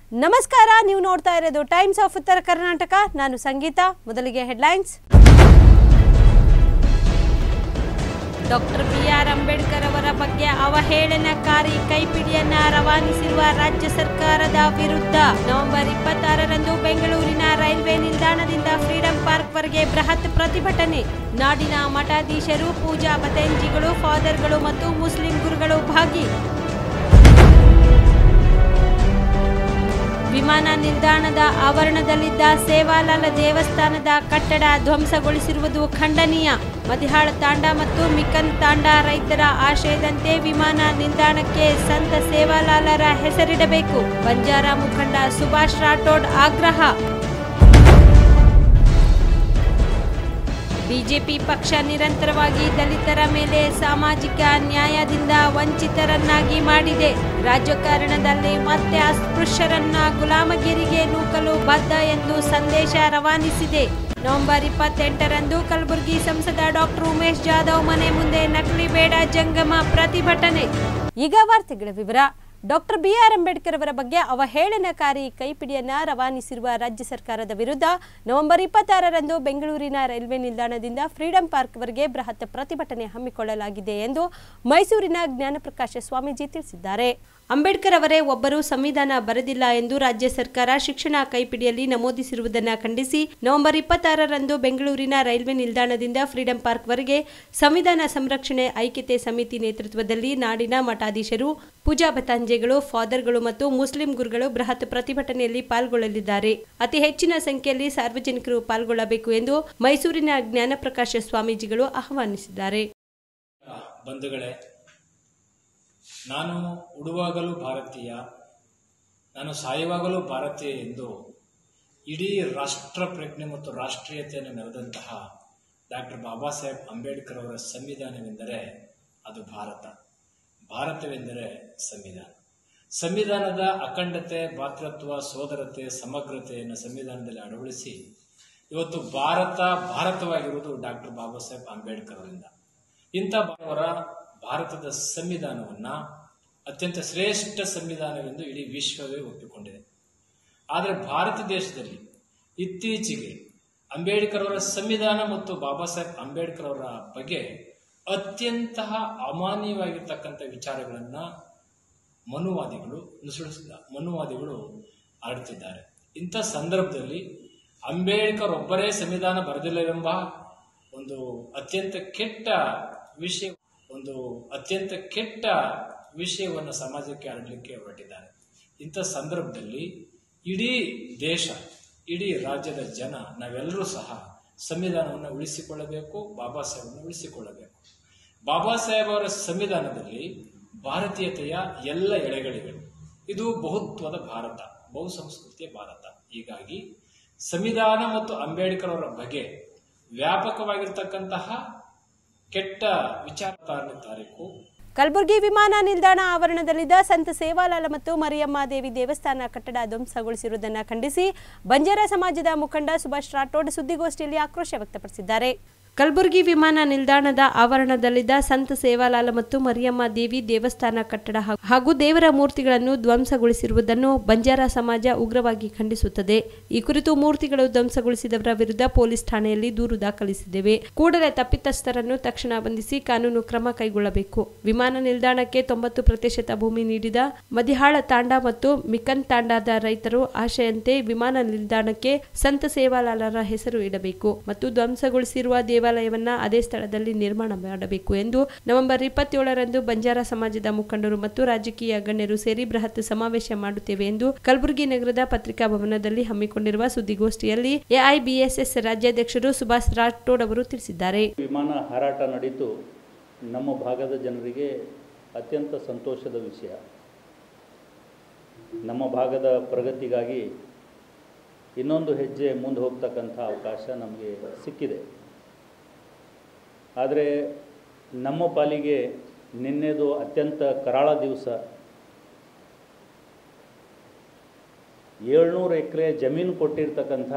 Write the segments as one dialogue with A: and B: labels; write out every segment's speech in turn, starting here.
A: ನಮಸ್ಕಾರ ನೀವು ನೋಡ್ತಾ ಇರೋದು ಟೈಮ್ಸ್ ಆಫ್ ಉತ್ತರ ಕರ್ನಾಟಕ ನಾನು ಸಂಗೀತ ಮೊದಲಿಗೆ headlines doctor B R Ambedkar ಅವರ ಬಗ್ಗೆ ಅವಹೇಳನಕಾರಿ ಕೈಪಿಡಿಯನ್ನ ರವಾನಿಸಿರುವ ರಾಜ್ಯ ಸರ್ಕಾರದ ವಿರುದ್ಧ ನವೆಂಬರ್ ಇಪ್ಪತ್ತಾರರಂದು ಬೆಂಗಳೂರಿನ ರೈಲ್ವೆ ನಿಲ್ದಾಣದಿಂದ ಫ್ರೀಡಂ ಪಾರ್ಕ್ ವರೆಗೆ ಬೃಹತ್ ಪ್ರತಿಭಟನೆ ನಾಡಿನ ಮಠಾಧೀಶರು ಪೂಜಾ ಪತಂಜಿಗಳು ಫಾದರ್ಗಳು ಮತ್ತು ಮುಸ್ಲಿಂ ಗುರುಗಳು ಭಾಗಿ ವಿಮಾನ ನಿಲ್ದಾಣದ ಆವರಣದಲ್ಲಿದ್ದ ಸೇವಾಲಾಲ ದೇವಸ್ಥಾನದ ಕಟ್ಟಡ ಧ್ವಂಸಗೊಳಿಸಿರುವುದು ಖಂಡನೀಯ ಮದಿಹಾಳ ತಾಂಡ ಮತ್ತು ಮಿಕನ್ ತಾಂಡ ರೈತರ ಆಶಯದಂತೆ ವಿಮಾನ ನಿಲ್ದಾಣಕ್ಕೆ ಸಂತ ಸೇವಾಲಾಲರ ಹೆಸರಿಡಬೇಕು ಬಂಜಾರ ಮುಖಂಡ ಸುಭಾಷ್ ರಾಠೋಡ್ ಆಗ್ರಹ ಬಿಜೆಪಿ ಪಕ್ಷ ನಿರಂತರವಾಗಿ ದಲಿತರ ಮೇಲೆ ಸಾಮಾಜಿಕ ನ್ಯಾಯದಿಂದ ವಂಚಿತರನ್ನಾಗಿ ಮಾಡಿದೆ ರಾಜಕಾರಣದಲ್ಲಿ ಮತ್ತೆ ಅಸ್ಪೃಶ್ಯರನ್ನ ಗುಲಾಮಗಿರಿಗೆ ನೂಕಲು ಬದ್ಧ ಎಂದು ಸಂದೇಶ ರವಾನಿಸಿದೆ ನವೆಂಬರ್ ಇಪ್ಪತ್ತೆಂಟರಂದು ಕಲಬುರಗಿ ಸಂಸದ ಡಾಕ್ಟರ್ ಉಮೇಶ್ ಜಾಧವ್ ಮನೆ ಮುಂದೆ ನಕಲಿ ಬೇಡ ಜಂಗಮ ಪ್ರತಿಭಟನೆ ಈಗ ವಾರ್ತೆಗಳ ವಿವರ ಡಾಕ್ಟರ್ ಬಿ ಆರ್ ಅಂಬೇಡ್ಕರ್ ಅವರ ಬಗ್ಗೆ ಅವಹೇಳನಕಾರಿ ಕೈಪಿಡಿಯನ್ನ ರವಾನಿಸಿರುವ ರಾಜ್ಯ ಸರ್ಕಾರದ ವಿರುದ್ಧ ನವೆಂಬರ್ ಇಪ್ಪತ್ತಾರರಂದು ಬೆಂಗಳೂರಿನ ರೈಲ್ವೆ ನಿಲ್ದಾಣದಿಂದ ಫ್ರೀಡಂ ಪಾರ್ಕ್ವರೆಗೆ ಬೃಹತ್ ಪ್ರತಿಭಟನೆ ಹಮ್ಮಿಕೊಳ್ಳಲಾಗಿದೆ ಎಂದು ಮೈಸೂರಿನ ಜ್ಞಾನಪ್ರಕಾಶ ಸ್ವಾಮೀಜಿ ತಿಳಿಸಿದ್ದಾರೆ ಅಂಬೇಡ್ಕರ್ ಅವರೇ ಒಬ್ಬರು ಸಂವಿಧಾನ ಬರೆದಿಲ್ಲ ಎಂದು ರಾಜ್ಯ ಸರ್ಕಾರ ಶಿಕ್ಷಣ ಕೈಪಿಡಿಯಲ್ಲಿ ನಮೂದಿಸಿರುವುದನ್ನು ಖಂಡಿಸಿ ನವೆಂಬರ್ ಇಪ್ಪತ್ತಾರರಂದು ಬೆಂಗಳೂರಿನ ರೈಲ್ವೆ ನಿಲ್ದಾಣದಿಂದ ಫ್ರೀಡಂ ಪಾರ್ಕ್ವರೆಗೆ ಸಂವಿಧಾನ ಸಂರಕ್ಷಣೆ ಐಕ್ಯತೆ ಸಮಿತಿ ನೇತೃತ್ವದಲ್ಲಿ ನಾಡಿನ ಮಠಾಧೀಶರು ಪೂಜಾ ಬತಾಂಜೆಗಳು ಫಾದರ್ಗಳು ಮತ್ತು ಮುಸ್ಲಿಂ ಗುರುಗಳು ಬೃಹತ್ ಪ್ರತಿಭಟನೆಯಲ್ಲಿ ಪಾಲ್ಗೊಳ್ಳಲಿದ್ದಾರೆ ಅತಿ ಹೆಚ್ಚಿನ ಸಂಖ್ಯೆಯಲ್ಲಿ ಸಾರ್ವಜನಿಕರು ಪಾಲ್ಗೊಳ್ಳಬೇಕು ಎಂದು ಮೈಸೂರಿನ ಜ್ಞಾನಪ್ರಕಾಶ ಸ್ವಾಮೀಜಿಗಳು ಆಹ್ವಾನಿಸಿದ್ದಾರೆ
B: ಬಂಧುಗಳೇ ನಾನು ಉಡುವಾಗಲೂ ಭಾರತೀಯ ನಾನು ಸಾಯುವಾಗಲೂ ಭಾರತೀಯ ಎಂದು ಇಡೀ ರಾಷ್ಟ್ರ ಪ್ರಜ್ಞೆ ಮತ್ತು ರಾಷ್ಟ್ರೀಯತೆಯನ್ನು ಮೆರೆದಂತಹ ಡಾಕ್ಟರ್ ಬಾಬಾ ಸಾಹೇಬ್ ಅಂಬೇಡ್ಕರ್ ಅವರ ಸಂವಿಧಾನವೆಂದರೆ ಅದು ಭಾರತ ಭಾರತವೆಂದರೆ ಸಂವಿಧಾನ ಸಂವಿಧಾನದ ಅಖಂಡತೆ ಭಾತೃತ್ವ ಸೋದರತೆ ಸಮಗ್ರತೆಯನ್ನು ಸಂವಿಧಾನದಲ್ಲಿ ಅಳವಡಿಸಿ ಇವತ್ತು ಭಾರತ ಭಾರತವಾಗಿರುವುದು ಡಾಕ್ಟರ್ ಬಾಬಾ ಸಾಹೇಬ್ ಅಂಬೇಡ್ಕರ್ ಅವರಿಂದ ಇಂಥ ಅವರ ಭಾರತದ ಸಂವಿಧಾನವನ್ನ ಅತ್ಯಂತ ಶ್ರೇಷ್ಠ ಸಂವಿಧಾನವೆಂದು ಇಡೀ ವಿಶ್ವವೇ ಒಪ್ಪಿಕೊಂಡಿದೆ ಆದರೆ ಭಾರತ ದೇಶದಲ್ಲಿ ಇತ್ತೀಚೆಗೆ ಅಂಬೇಡ್ಕರ್ ಅವರ ಸಂವಿಧಾನ ಮತ್ತು ಬಾಬಾ ಸಾಹೇಬ್ ಅಂಬೇಡ್ಕರ್ ಅವರ ಬಗ್ಗೆ ಅತ್ಯಂತ ಅಮಾನ್ಯವಾಗಿರ್ತಕ್ಕಂಥ ವಿಚಾರಗಳನ್ನ ಮನುವಾದಿಗಳು ನುಸುಳಿಸಿದ ಮನುವಾದಿಗಳು ಹರಡ್ತಿದ್ದಾರೆ ಇಂಥ ಸಂದರ್ಭದಲ್ಲಿ ಅಂಬೇಡ್ಕರ್ ಒಬ್ಬರೇ ಸಂವಿಧಾನ ಬರೆದಿಲ್ಲವೆಂಬ ಒಂದು ಅತ್ಯಂತ ಕೆಟ್ಟ ವಿಷಯ ಒಂದು ಅತ್ಯಂತ ಕೆಟ್ಟ ವಿಷಯವನ್ನು ಸಮಾಜಕ್ಕೆ ಹರಡಲಿಕ್ಕೆ ಹೊರಟಿದ್ದಾರೆ ಇಂಥ ಸಂದರ್ಭದಲ್ಲಿ ಇಡೀ ದೇಶ ಇಡೀ ರಾಜ್ಯದ ಜನ ನಾವೆಲ್ಲರೂ ಸಹ ಸಂವಿಧಾನವನ್ನು ಉಳಿಸಿಕೊಳ್ಳಬೇಕು ಬಾಬಾ ಸಾಹೇಬನ್ನು ಉಳಿಸಿಕೊಳ್ಳಬೇಕು ಬಾಬಾ ಸಾಹೇಬ್ ಅವರ ಸಂವಿಧಾನದಲ್ಲಿ ಭಾರತೀಯತೆಯ ಎಲ್ಲ ಎಳೆಗಳಿವೆ ಇದು ಬಹುತ್ವದ ಭಾರತ ಬಹುಸಂಸ್ಕೃತಿಯ ಭಾರತ ಹೀಗಾಗಿ ಸಂವಿಧಾನ ಮತ್ತು ಅಂಬೇಡ್ಕರ್ ಅವರ ಬಗ್ಗೆ ವ್ಯಾಪಕವಾಗಿರ್ತಕ್ಕಂತಹ ಕೆಟ್ಟ ವಿಚಾರಧಾರಣೆ ತಾರೀಕು
A: ಕಲಬುರಗಿ ವಿಮಾನ ನಿಲ್ದಾಣ ಆವರಣದಲ್ಲಿದ್ದ ಸಂತ ಸೇವಾಲಾಲ ಮತ್ತು ಮರಿಯಮ್ಮ ದೇವಿ ದೇವಸ್ಥಾನ ಕಟ್ಟಡ ಧ್ವಂಸಗೊಳಿಸಿರುವುದನ್ನು ಖಂಡಿಸಿ ಬಂಜಾರ ಸಮಾಜದ ಮುಖಂಡ ಸುಭಾಷ್ ರಾಠೋಡ್ ಸುದ್ದಿಗೋಷ್ಠಿಯಲ್ಲಿ ಆಕ್ರೋಶ ವ್ಯಕ್ತಪಡಿಸಿದ್ದಾರೆ ಕಲಬುರಗಿ ವಿಮಾನ ನಿಲ್ದಾಣದ ಆವರಣದಲ್ಲಿದ್ದ ಸಂತ ಸೇವಾಲಾಲ ಮತ್ತು ಮರಿಯಮ್ಮ ದೇವಿ ದೇವಸ್ಥಾನ ಕಟ್ಟಡ ಹಾಗೂ- ಹಾಗೂ ದೇವರ ಮೂರ್ತಿಗಳನ್ನು ಧ್ವಂಸಗೊಳಿಸಿರುವುದನ್ನು ಬಂಜಾರ ಸಮಾಜ ಉಗ್ರವಾಗಿ ಖಂಡಿಸುತ್ತದೆ ಈ ಕುರಿತು ಮೂರ್ತಿಗಳು ಧ್ವಂಸಗೊಳಿಸಿದವರ ವಿರುದ್ಧ ಪೊಲೀಸ್ ಠಾಣೆಯಲ್ಲಿ ದೂರು ದಾಖಲಿಸಿದ್ದೇವೆ ಕೂಡಲೇ ತಪ್ಪಿತಸ್ಥರನ್ನು ತಕ್ಷಣ ಬಂಧಿಸಿ ಕಾನೂನು ಕ್ರಮ ಕೈಗೊಳ್ಳಬೇಕು ವಿಮಾನ ನಿಲ್ದಾಣಕ್ಕೆ ತೊಂಬತ್ತು ಪ್ರತಿಶತ ಭೂಮಿ ನೀಡಿದ ಮದಿಹಾಳ ತಾಂಡ ಮತ್ತು ಮಿಕನ್ ತಾಂಡದ ರೈತರು ಆಶೆಯಂತೆ ವಿಮಾನ ನಿಲ್ದಾಣಕ್ಕೆ ಸಂತ ಸೇವಾಲಾಲರ ಹೆಸರು ಇಡಬೇಕು ಮತ್ತು ಧ್ವಂಸಗೊಳಿಸಿರುವ ದೇವಾಲಯವನ್ನ ಅದೇ ಸ್ಥಳದಲ್ಲಿ ನಿರ್ಮಾಣ ಮಾಡಬೇಕು ಎಂದು ನವೆಂಬರ್ ಇಪ್ಪತ್ತೇಳರಂದು ಬಂಜಾರ ಸಮಾಜದ ಮುಖಂಡರು ಮತ್ತು ರಾಜಕೀಯ ಗಣ್ಯರು ಸೇರಿ ಬೃಹತ್ ಸಮಾವೇಶ ಮಾಡುತ್ತೇವೆ ಎಂದು ಕಲಬುರಗಿ ನಗರದ ಪತ್ರಿಕಾ ಭವನದಲ್ಲಿ ಹಮ್ಮಿಕೊಂಡಿರುವ ಸುದ್ದಿಗೋಷ್ಠಿಯಲ್ಲಿ ಎಐಬಿಎಸ್ಎಸ್ ರಾಜ್ಯಾಧ್ಯಕ್ಷರು ಸುಭಾಷ್ ರಾಠೋಡ್ ಅವರು ತಿಳಿಸಿದ್ದಾರೆ
C: ವಿಮಾನ ಹಾರಾಟ ನಡೀತು ನಮ್ಮ ಭಾಗದ ಜನರಿಗೆ ಅತ್ಯಂತ ಸಂತೋಷದ ವಿಷಯ ನಮ್ಮ ಭಾಗದ ಪ್ರಗತಿಗಾಗಿ ಇನ್ನೊಂದು ಹೆಜ್ಜೆ ಮುಂದೆ ಹೋಗ್ತಕ್ಕಂಥ ಅವಕಾಶ ನಮಗೆ ಸಿಕ್ಕಿದೆ ಆದರೆ ನಮ್ಮ ಪಾಲಿಗೆ ನಿನ್ನೆದು ಅತ್ಯಂತ ಕರಾಳ ದಿವಸ ಏಳ್ನೂರು ಎಕರೆ ಜಮೀನು ಕೊಟ್ಟಿರ್ತಕ್ಕಂಥ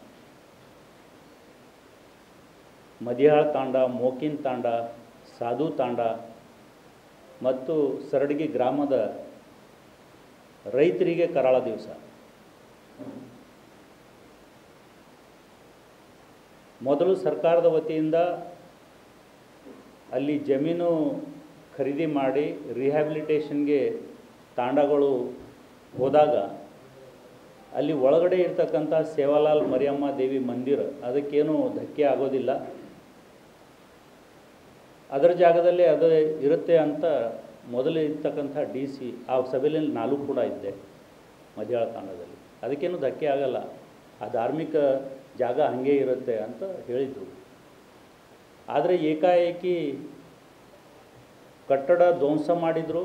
C: ಮದಿಯಾಳ್ ತಾಂಡ ಮೋಕಿನ್ ತಾಂಡ ಸಾಧು ತಾಂಡ ಮತ್ತು ಸರಡಗಿ ಗ್ರಾಮದ ರೈತರಿಗೆ ಕರಾಳ ದಿವಸ ಮೊದಲು ಸರ್ಕಾರದ ವತಿಯಿಂದ ಅಲ್ಲಿ ಜಮೀನು ಖರೀದಿ ಮಾಡಿ ರಿಹ್ಯಾಬಿಲಿಟೇಷನ್ಗೆ ತಾಂಡಗಳು ಹೋದಾಗ ಅಲ್ಲಿ ಒಳಗಡೆ ಇರ್ತಕ್ಕಂಥ ಸೇವಾಲಾಲ್ ಮರಿಯಮ್ಮ ದೇವಿ ಮಂದಿರ ಅದಕ್ಕೇನು ಧಕ್ಕೆ ಆಗೋದಿಲ್ಲ ಅದರ ಜಾಗದಲ್ಲಿ ಅದು ಇರುತ್ತೆ ಅಂತ ಮೊದಲು ಇರ್ತಕ್ಕಂಥ ಡಿ ಸಿ ಆ ಸಭೆಯಲ್ಲಿ ನಾನು ಕೂಡ ಇದ್ದೆ ಮಧ್ಯಾಳ ತಾಂಡದಲ್ಲಿ ಅದಕ್ಕೇನು ಧಕ್ಕೆ ಆಗಲ್ಲ ಆ ಧಾರ್ಮಿಕ ಜಾಗ ಹಾಗೆ ಇರುತ್ತೆ ಅಂತ ಹೇಳಿದರು ಆದರೆ ಏಕಾಏಕಿ ಕಟ್ಟಡ ಧ್ವಂಸ ಮಾಡಿದರು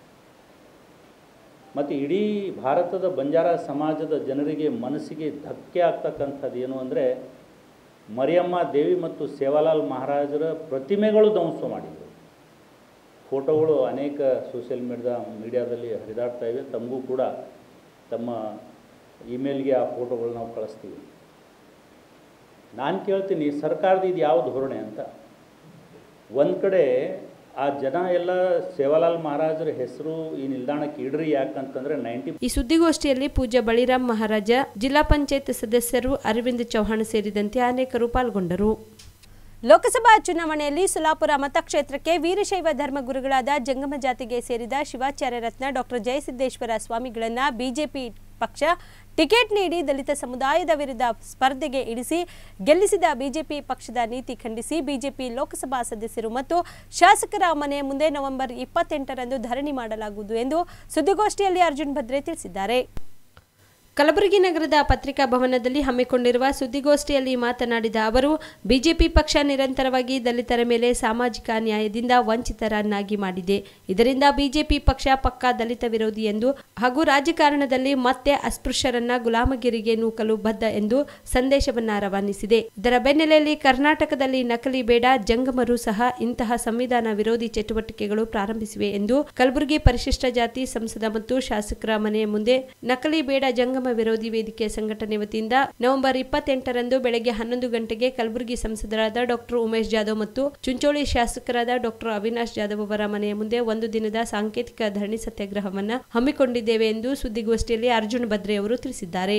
C: ಮತ್ತು ಇಡೀ ಭಾರತದ ಬಂಜಾರ ಸಮಾಜದ ಜನರಿಗೆ ಮನಸ್ಸಿಗೆ ಧಕ್ಕೆ ಆಗ್ತಕ್ಕಂಥದ್ದು ಏನು ಅಂದರೆ ಮರಿಯಮ್ಮ ದೇವಿ ಮತ್ತು ಸೇವಾಲಾಲ್ ಮಹಾರಾಜರ ಪ್ರತಿಮೆಗಳು ಧ್ವಂಸ ಮಾಡಿದರು ಫೋಟೋಗಳು ಅನೇಕ ಸೋಷಿಯಲ್ ಮೀಡಿಯಾ ಮೀಡಿಯಾದಲ್ಲಿ ಹರಿದಾಡ್ತಾ ಇವೆ ತಮಗೂ ಕೂಡ ತಮ್ಮ ಇಮೇಲ್ಗೆ ಆ ಫೋಟೋಗಳು ನಾವು ಕಳಿಸ್ತೀವಿ ನಾನು ಕೇಳ್ತೀನಿ ಸರ್ಕಾರದ ಇದು ಯಾವ ಧೋರಣೆ ಅಂತ ಒಂದು ಕಡೆ ಆ ಜನ ಎಲ್ಲ ಸೇವಾಲಾಲ್ ಮಹಾರಾಜರ ಹೆಸರು ಈ ನಿಲ್ದಾಣಕ್ಕೆ ಇಡ್ರಿ ಯಾಕಂತಂದರೆ ನೈಂಟಿ
A: ಈ ಸುದ್ದಿಗೋಷ್ಠಿಯಲ್ಲಿ ಪೂಜ್ಯ ಬಳಿರಾಮ್ ಮಹಾರಾಜ ಜಿಲ್ಲಾ ಪಂಚಾಯತ್ ಸದಸ್ಯರು ಅರವಿಂದ್ ಚೌಹಾಣ್ ಸೇರಿದಂತೆ ಅನೇಕರು ಪಾಲ್ಗೊಂಡರು ಲೋಕಸಭಾ ಚುನಾವಣೆಯಲ್ಲಿ ಸುಲಾಪುರ ಮತಕ್ಷೇತ್ರಕ್ಕೆ ವೀರಶೈವ ಧರ್ಮಗುರುಗಳಾದ ಜಂಗಮ ಜಾತಿಗೆ ಸೇರಿದ ಶಿವಾಚಾರ್ಯ ರತ್ನ ಡಾಕ್ಟರ್ ಜಯಸಿದ್ದೇಶ್ವರ ಸ್ವಾಮಿಗಳನ್ನ ಬಿಜೆಪಿ ಪಕ್ಷ ಟಿಕೆಟ್ ನೀಡಿ ದಲಿತ ಸಮುದಾಯದ ವಿರುದ್ಧ ಸ್ಪರ್ಧೆಗೆ ಇಳಿಸಿ ಗೆಲ್ಲಿಸಿದ ಬಿಜೆಪಿ ಪಕ್ಷದ ನೀತಿ ಖಂಡಿಸಿ ಬಿಜೆಪಿ ಲೋಕಸಭಾ ಸದಸ್ಯರು ಮತ್ತು ಶಾಸಕರ ಮನೆ ಮುಂದೆ ನವೆಂಬರ್ ಇಪ್ಪತ್ತೆಂಟರಂದು ಧರಣಿ ಮಾಡಲಾಗುವುದು ಎಂದು ಸುದ್ದಿಗೋಷ್ಠಿಯಲ್ಲಿ ಅರ್ಜುನ್ ಭದ್ರೆ ತಿಳಿಸಿದ್ದಾರೆ ಕಲಬುರಗಿ ನಗರದ ಪತ್ರಿಕಾ ಭವನದಲ್ಲಿ ಹಮ್ಮಿಕೊಂಡಿರುವ ಸುದ್ದಿಗೋಷ್ಠಿಯಲ್ಲಿ ಮಾತನಾಡಿದ ಅವರು ಬಿಜೆಪಿ ಪಕ್ಷ ನಿರಂತರವಾಗಿ ದಲಿತರ ಮೇಲೆ ಸಾಮಾಜಿಕ ನ್ಯಾಯದಿಂದ ವಂಚಿತರನ್ನಾಗಿ ಮಾಡಿದೆ ಇದರಿಂದ ಬಿಜೆಪಿ ಪಕ್ಷ ಪಕ್ಕಾ ದಲಿತ ವಿರೋಧಿ ಎಂದು ಹಾಗೂ ರಾಜಕಾರಣದಲ್ಲಿ ಮತ್ತೆ ಅಸ್ಪೃಶ್ಯರನ್ನ ಗುಲಾಮಗಿರಿಗೆ ನೂಕಲು ಬದ್ಧ ಎಂದು ಸಂದೇಶವನ್ನ ರವಾನಿಸಿದೆ ಇದರ ಬೆನ್ನೆಲೆಯಲ್ಲಿ ಕರ್ನಾಟಕದಲ್ಲಿ ನಕಲಿ ಬೇಡ ಜಂಗಮರು ಸಹ ಇಂತಹ ಸಂವಿಧಾನ ವಿರೋಧಿ ಚಟುವಟಿಕೆಗಳು ಪ್ರಾರಂಭಿಸಿವೆ ಎಂದು ಕಲಬುರಗಿ ಪರಿಶಿಷ್ಟ ಜಾತಿ ಸಂಸದ ಮತ್ತು ಶಾಸಕರ ಮನೆಯ ಮುಂದೆ ನಕಲಿ ಬೇಡ ಜಂಗಮ ವಿರೋಧಿ ವೇದಿಕೆ ಸಂಘಟನೆ ವತಿಯಿಂದ ನವೆಂಬರ್ ಇಪ್ಪತ್ತೆಂಟರಂದು ಬೆಳಗ್ಗೆ ಹನ್ನೊಂದು ಗಂಟೆಗೆ ಕಲಬುರಗಿ ಸಂಸದರಾದ ಡಾಕ್ಟರ್ ಉಮೇಶ್ ಜಾಧವ್ ಮತ್ತು ಚುಂಚೋಳಿ ಶಾಸಕರಾದ ಡಾಕ್ಟರ್ ಅವಿನಾಶ್ ಜಾಧವ್ ಅವರ ಮನೆಯ ಮುಂದೆ ಒಂದು ದಿನದ ಸಾಂಕೇತಿಕ ಧರಣಿ ಸತ್ಯಾಗ್ರಹವನ್ನು ಹಮ್ಮಿಕೊಂಡಿದ್ದೇವೆ ಎಂದು ಸುದ್ದಿಗೋಷ್ಠಿಯಲ್ಲಿ ಅರ್ಜುನ್ ಭದ್ರೆ ಅವರು ತಿಳಿಸಿದ್ದಾರೆ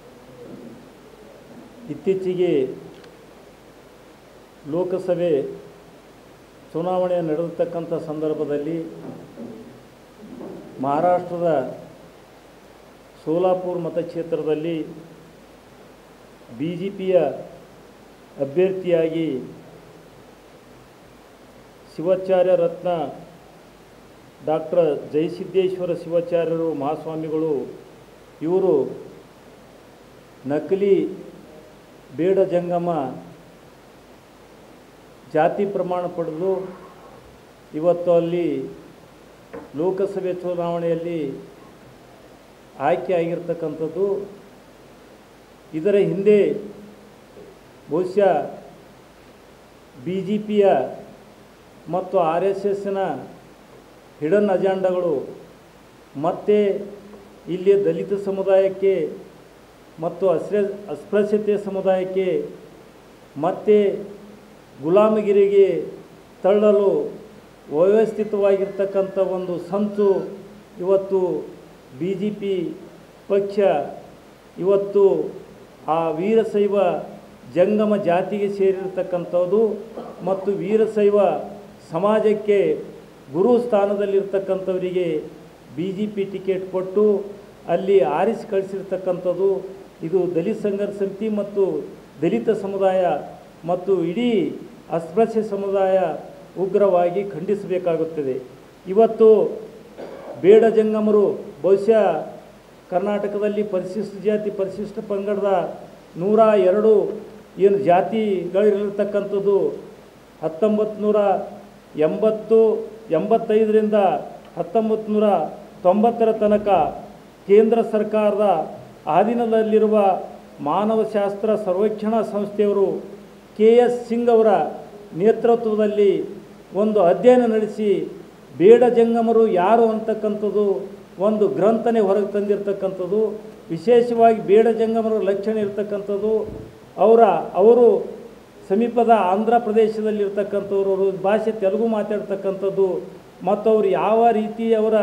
D: ಇತ್ತೀಚೆಗೆ ಲೋಕಸಭೆ ಚುನಾವಣೆ ನಡೆದತಕ್ಕಂಥ ಸಂದರ್ಭದಲ್ಲಿ ಮಹಾರಾಷ್ಟ್ರದ ಸೋಲಾಪುರ್ ಮತಕ್ಷೇತ್ರದಲ್ಲಿ ಬಿ ಜೆ ಪಿಯ ಅಭ್ಯರ್ಥಿಯಾಗಿ ಶಿವಾಚಾರ್ಯ ರತ್ನ ಡಾಕ್ಟರ್ ಜಯಸಿದ್ದೇಶ್ವರ ಶಿವಾಚಾರ್ಯರು ಮಹಾಸ್ವಾಮಿಗಳು ಇವರು ನಕಲಿ ಬೇಡ ಜಂಗಮ ಜಾತಿ ಪ್ರಮಾಣ ಪಡೆದು ಇವತ್ತು ಅಲ್ಲಿ ಲೋಕಸಭೆ ಚುನಾವಣೆಯಲ್ಲಿ ಆಯ್ಕೆ ಆಗಿರ್ತಕ್ಕಂಥದ್ದು ಇದರ ಹಿಂದೆ ಬಹುಶಃ ಬಿ ಜೆ ಪಿಯ ಮತ್ತು ಆರ್ ಎಸ್ ಎಸ್ಸಿನ ಹಿಡನ್ ಅಜೆಂಡಗಳು ಮತ್ತು ಇಲ್ಲಿ ದಲಿತ ಸಮುದಾಯಕ್ಕೆ ಮತ್ತು ಅಸ್ರ ಅಸ್ಪೃಶ್ಯತೆ ಸಮುದಾಯಕ್ಕೆ ಮತ್ತು ಗುಲಾಮಗಿರಿಗೆ ತಳ್ಳಲು ವ್ಯವಸ್ಥಿತವಾಗಿರ್ತಕ್ಕಂಥ ಒಂದು ಸಂಚು ಇವತ್ತು ಬಿ ಜೆ ಪಿ ಪಕ್ಷ ಇವತ್ತು ಆ ವೀರಶೈವ ಜಂಗಮ ಜಾತಿಗೆ ಸೇರಿರ್ತಕ್ಕಂಥದ್ದು ಮತ್ತು ವೀರಶೈವ ಸಮಾಜಕ್ಕೆ ಗುರು ಸ್ಥಾನದಲ್ಲಿರ್ತಕ್ಕಂಥವರಿಗೆ ಬಿ ಜೆ ಪಿ ಟಿಕೆಟ್ ಕೊಟ್ಟು ಅಲ್ಲಿ ಆರಿಸಿ ಕಳಿಸಿರ್ತಕ್ಕಂಥದ್ದು ಇದು ದಲಿತ ಸಂಘರ್ಷ ಸಮಿತಿ ಮತ್ತು ದಲಿತ ಸಮುದಾಯ ಮತ್ತು ಇಡೀ ಅಸ್ಪೃಶ್ಯ ಸಮುದಾಯ ಉಗ್ರವಾಗಿ ಖಂಡಿಸಬೇಕಾಗುತ್ತದೆ ಇವತ್ತು ಬೇಡ ಜಂಗಮರು ಬಹುಶಃ ಕರ್ನಾಟಕದಲ್ಲಿ ಪರಿಶಿಷ್ಟ ಜಾತಿ ಪರಿಶಿಷ್ಟ ಪಂಗಡದ ನೂರ ಎರಡು ಏನು ಜಾತಿಗಳಿರತಕ್ಕಂಥದ್ದು ಹತ್ತೊಂಬತ್ತು ನೂರ ಎಂಬತ್ತು ಎಂಬತ್ತೈದರಿಂದ ಹತ್ತೊಂಬತ್ತು ನೂರ ತೊಂಬತ್ತರ ತನಕ ಕೇಂದ್ರ ಸರ್ಕಾರದ ಅಧೀನದಲ್ಲಿರುವ ಮಾನವಶಾಸ್ತ್ರ ಸರ್ವೇಕ್ಷಣಾ ಸಂಸ್ಥೆಯವರು ಕೆ ಎಸ್ ಸಿಂಗ್ ಅವರ ನೇತೃತ್ವದಲ್ಲಿ ಒಂದು ಅಧ್ಯಯನ ನಡೆಸಿ ಬೇಡ ಜಂಗಮರು ಯಾರು ಅಂತಕ್ಕಂಥದ್ದು ಒಂದು ಗ್ರಂಥನೆ ಹೊರಗೆ ತಂದಿರತಕ್ಕಂಥದ್ದು ವಿಶೇಷವಾಗಿ ಬೇಡ ಜಂಗಮರ ಲಕ್ಷಣ ಇರತಕ್ಕಂಥದ್ದು ಅವರ ಅವರು ಸಮೀಪದ ಆಂಧ್ರ ಪ್ರದೇಶದಲ್ಲಿರ್ತಕ್ಕಂಥವ್ರು ಅವ್ರ ಭಾಷೆ ತೆಲುಗು ಮಾತಾಡ್ತಕ್ಕಂಥದ್ದು ಮತ್ತು ಅವರು ಯಾವ ರೀತಿ ಅವರ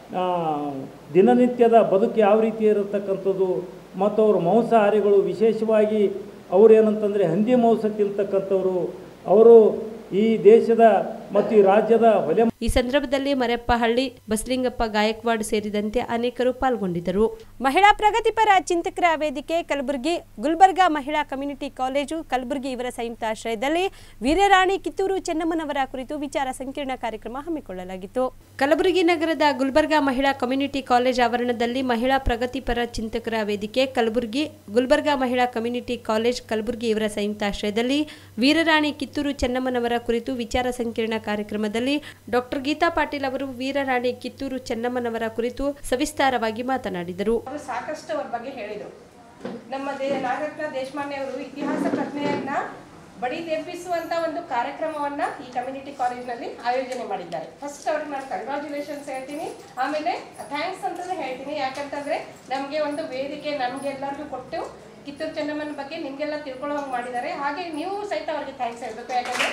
D: ಆ, ದಿನನಿತ್ಯದ ಬದುಕು ಯಾವ ರೀತಿ ಇರತಕ್ಕಂಥದ್ದು ಮತ್ತು ಅವರು ಮಾಂಸಾಹಾರಿಗಳು ವಿಶೇಷವಾಗಿ ಅವರು ಏನಂತಂದರೆ ಹಂದಿ ಮಾಂಸ ತಿಂತಕ್ಕಂಥವ್ರು ಅವರು ಈ ದೇಶದ ಮತ್ತು ಈ ರಾಜ್ಯದ ಹೊಲೆ
A: ಈ ಸಂದರ್ಭದಲ್ಲಿ ಮರೆಪ್ಪಹಳ್ಳಿ ಬಸಲಿಂಗಪ್ಪ ಗಾಯಕ್ವಾಡ್ ಸೇರಿದಂತೆ ಅನೇಕರು ಪಾಲ್ಗೊಂಡಿದ್ದರು ಮಹಿಳಾ ಪ್ರಗತಿಪರ ಚಿಂತಕರ ವೇದಿಕೆ ಕಲಬುರಗಿ ಗುಲ್ಬರ್ಗಾ ಮಹಿಳಾ ಕಮ್ಯುನಿಟಿ ಕಾಲೇಜು ಕಲಬುರಗಿ ಇವರ ಸಂಯುಕ್ತ ಆಶ್ರಯದಲ್ಲಿ ವೀರರಾಣಿ ಕಿತ್ತೂರು ಚೆನ್ನಮ್ಮನವರ ಕುರಿತು ವಿಚಾರ ಸಂಕಿರಣ ಕಾರ್ಯಕ್ರಮ ಹಮ್ಮಿಕೊಳ್ಳಲಾಗಿತ್ತು ಕಲಬುರಗಿ ನಗರದ ಗುಲ್ಬರ್ಗಾ ಮಹಿಳಾ ಕಮ್ಯುನಿಟಿ ಕಾಲೇಜ್ ಆವರಣದಲ್ಲಿ ಮಹಿಳಾ ಪ್ರಗತಿಪರ ಚಿಂತಕರ ವೇದಿಕೆ ಕಲಬುರಗಿ ಗುಲ್ಬರ್ಗಾ ಮಹಿಳಾ ಕಮ್ಯುನಿಟಿ ಕಾಲೇಜ್ ಕಲಬುರಗಿ ಇವರ ಸಂಯುಕ್ತ ಆಶ್ರಯದಲ್ಲಿ ವೀರರಾಣಿ ಕಿತ್ತೂರು ಚೆನ್ನಮ್ಮನವರ ಕುರಿತು ವಿಚಾರ ಸಂಕಿರಣ ಕಾರ್ಯಕ್ರಮದಲ್ಲಿ ಡಾಕ್ಟರ್ ಗೀತಾ ಪಾಟೀಲ್ ಅವರು ವೀರರಾಣಿ ಕಿತ್ತೂರು ಚೆನ್ನಮ್ಮನವರ ಕುರಿತು ಸವಿಸ್ತಾರವಾಗಿ ಮಾತನಾಡಿದರು
E: ಅವರು ಸಾಕಷ್ಟು ಅವ್ರ ಬಗ್ಗೆ ಹೇಳಿದರು ನಮ್ಮ ದೇ ನಾಗರತ್ನ ದೇಶಮಾನ್ಯ ಅವರು ಇತಿಹಾಸ ಪ್ರಜ್ಞೆಯನ್ನ ಬಡಿದೆಬ್ಬಿಸುವಂತ ಒಂದು ಕಾರ್ಯಕ್ರಮವನ್ನ ಈ ಕಮ್ಯುನಿಟಿ ಕಾಲೇಜ್ನಲ್ಲಿ ಆಯೋಜನೆ ಮಾಡಿದ್ದಾರೆ ಫಸ್ಟ್ ಅವ್ರಿಗೆ ನಾನು ಕಂಗ್ರಾಚುಲೇಷನ್ಸ್ ಹೇಳ್ತೀನಿ ಆಮೇಲೆ ಥ್ಯಾಂಕ್ಸ್ ಅಂತಾನೆ ಹೇಳ್ತೀನಿ ಯಾಕಂತಂದ್ರೆ ನಮಗೆ ಒಂದು ವೇದಿಕೆ ನಮ್ಗೆಲ್ಲರಿಗೂ ಕೊಟ್ಟು ಕಿತ್ತೂರು ಚೆನ್ನಮ್ಮನ ಬಗ್ಗೆ ನಿಮ್ಗೆಲ್ಲ ತಿಳ್ಕೊಳ್ಳೋ ಹಂಗೆ ಮಾಡಿದ್ದಾರೆ ಹಾಗೆ ನೀವು ಸಹಿತ ಅವ್ರಿಗೆ ಥ್ಯಾಂಕ್ಸ್ ಹೇಳ್ಬೇಕು ಯಾಕಂದ್ರೆ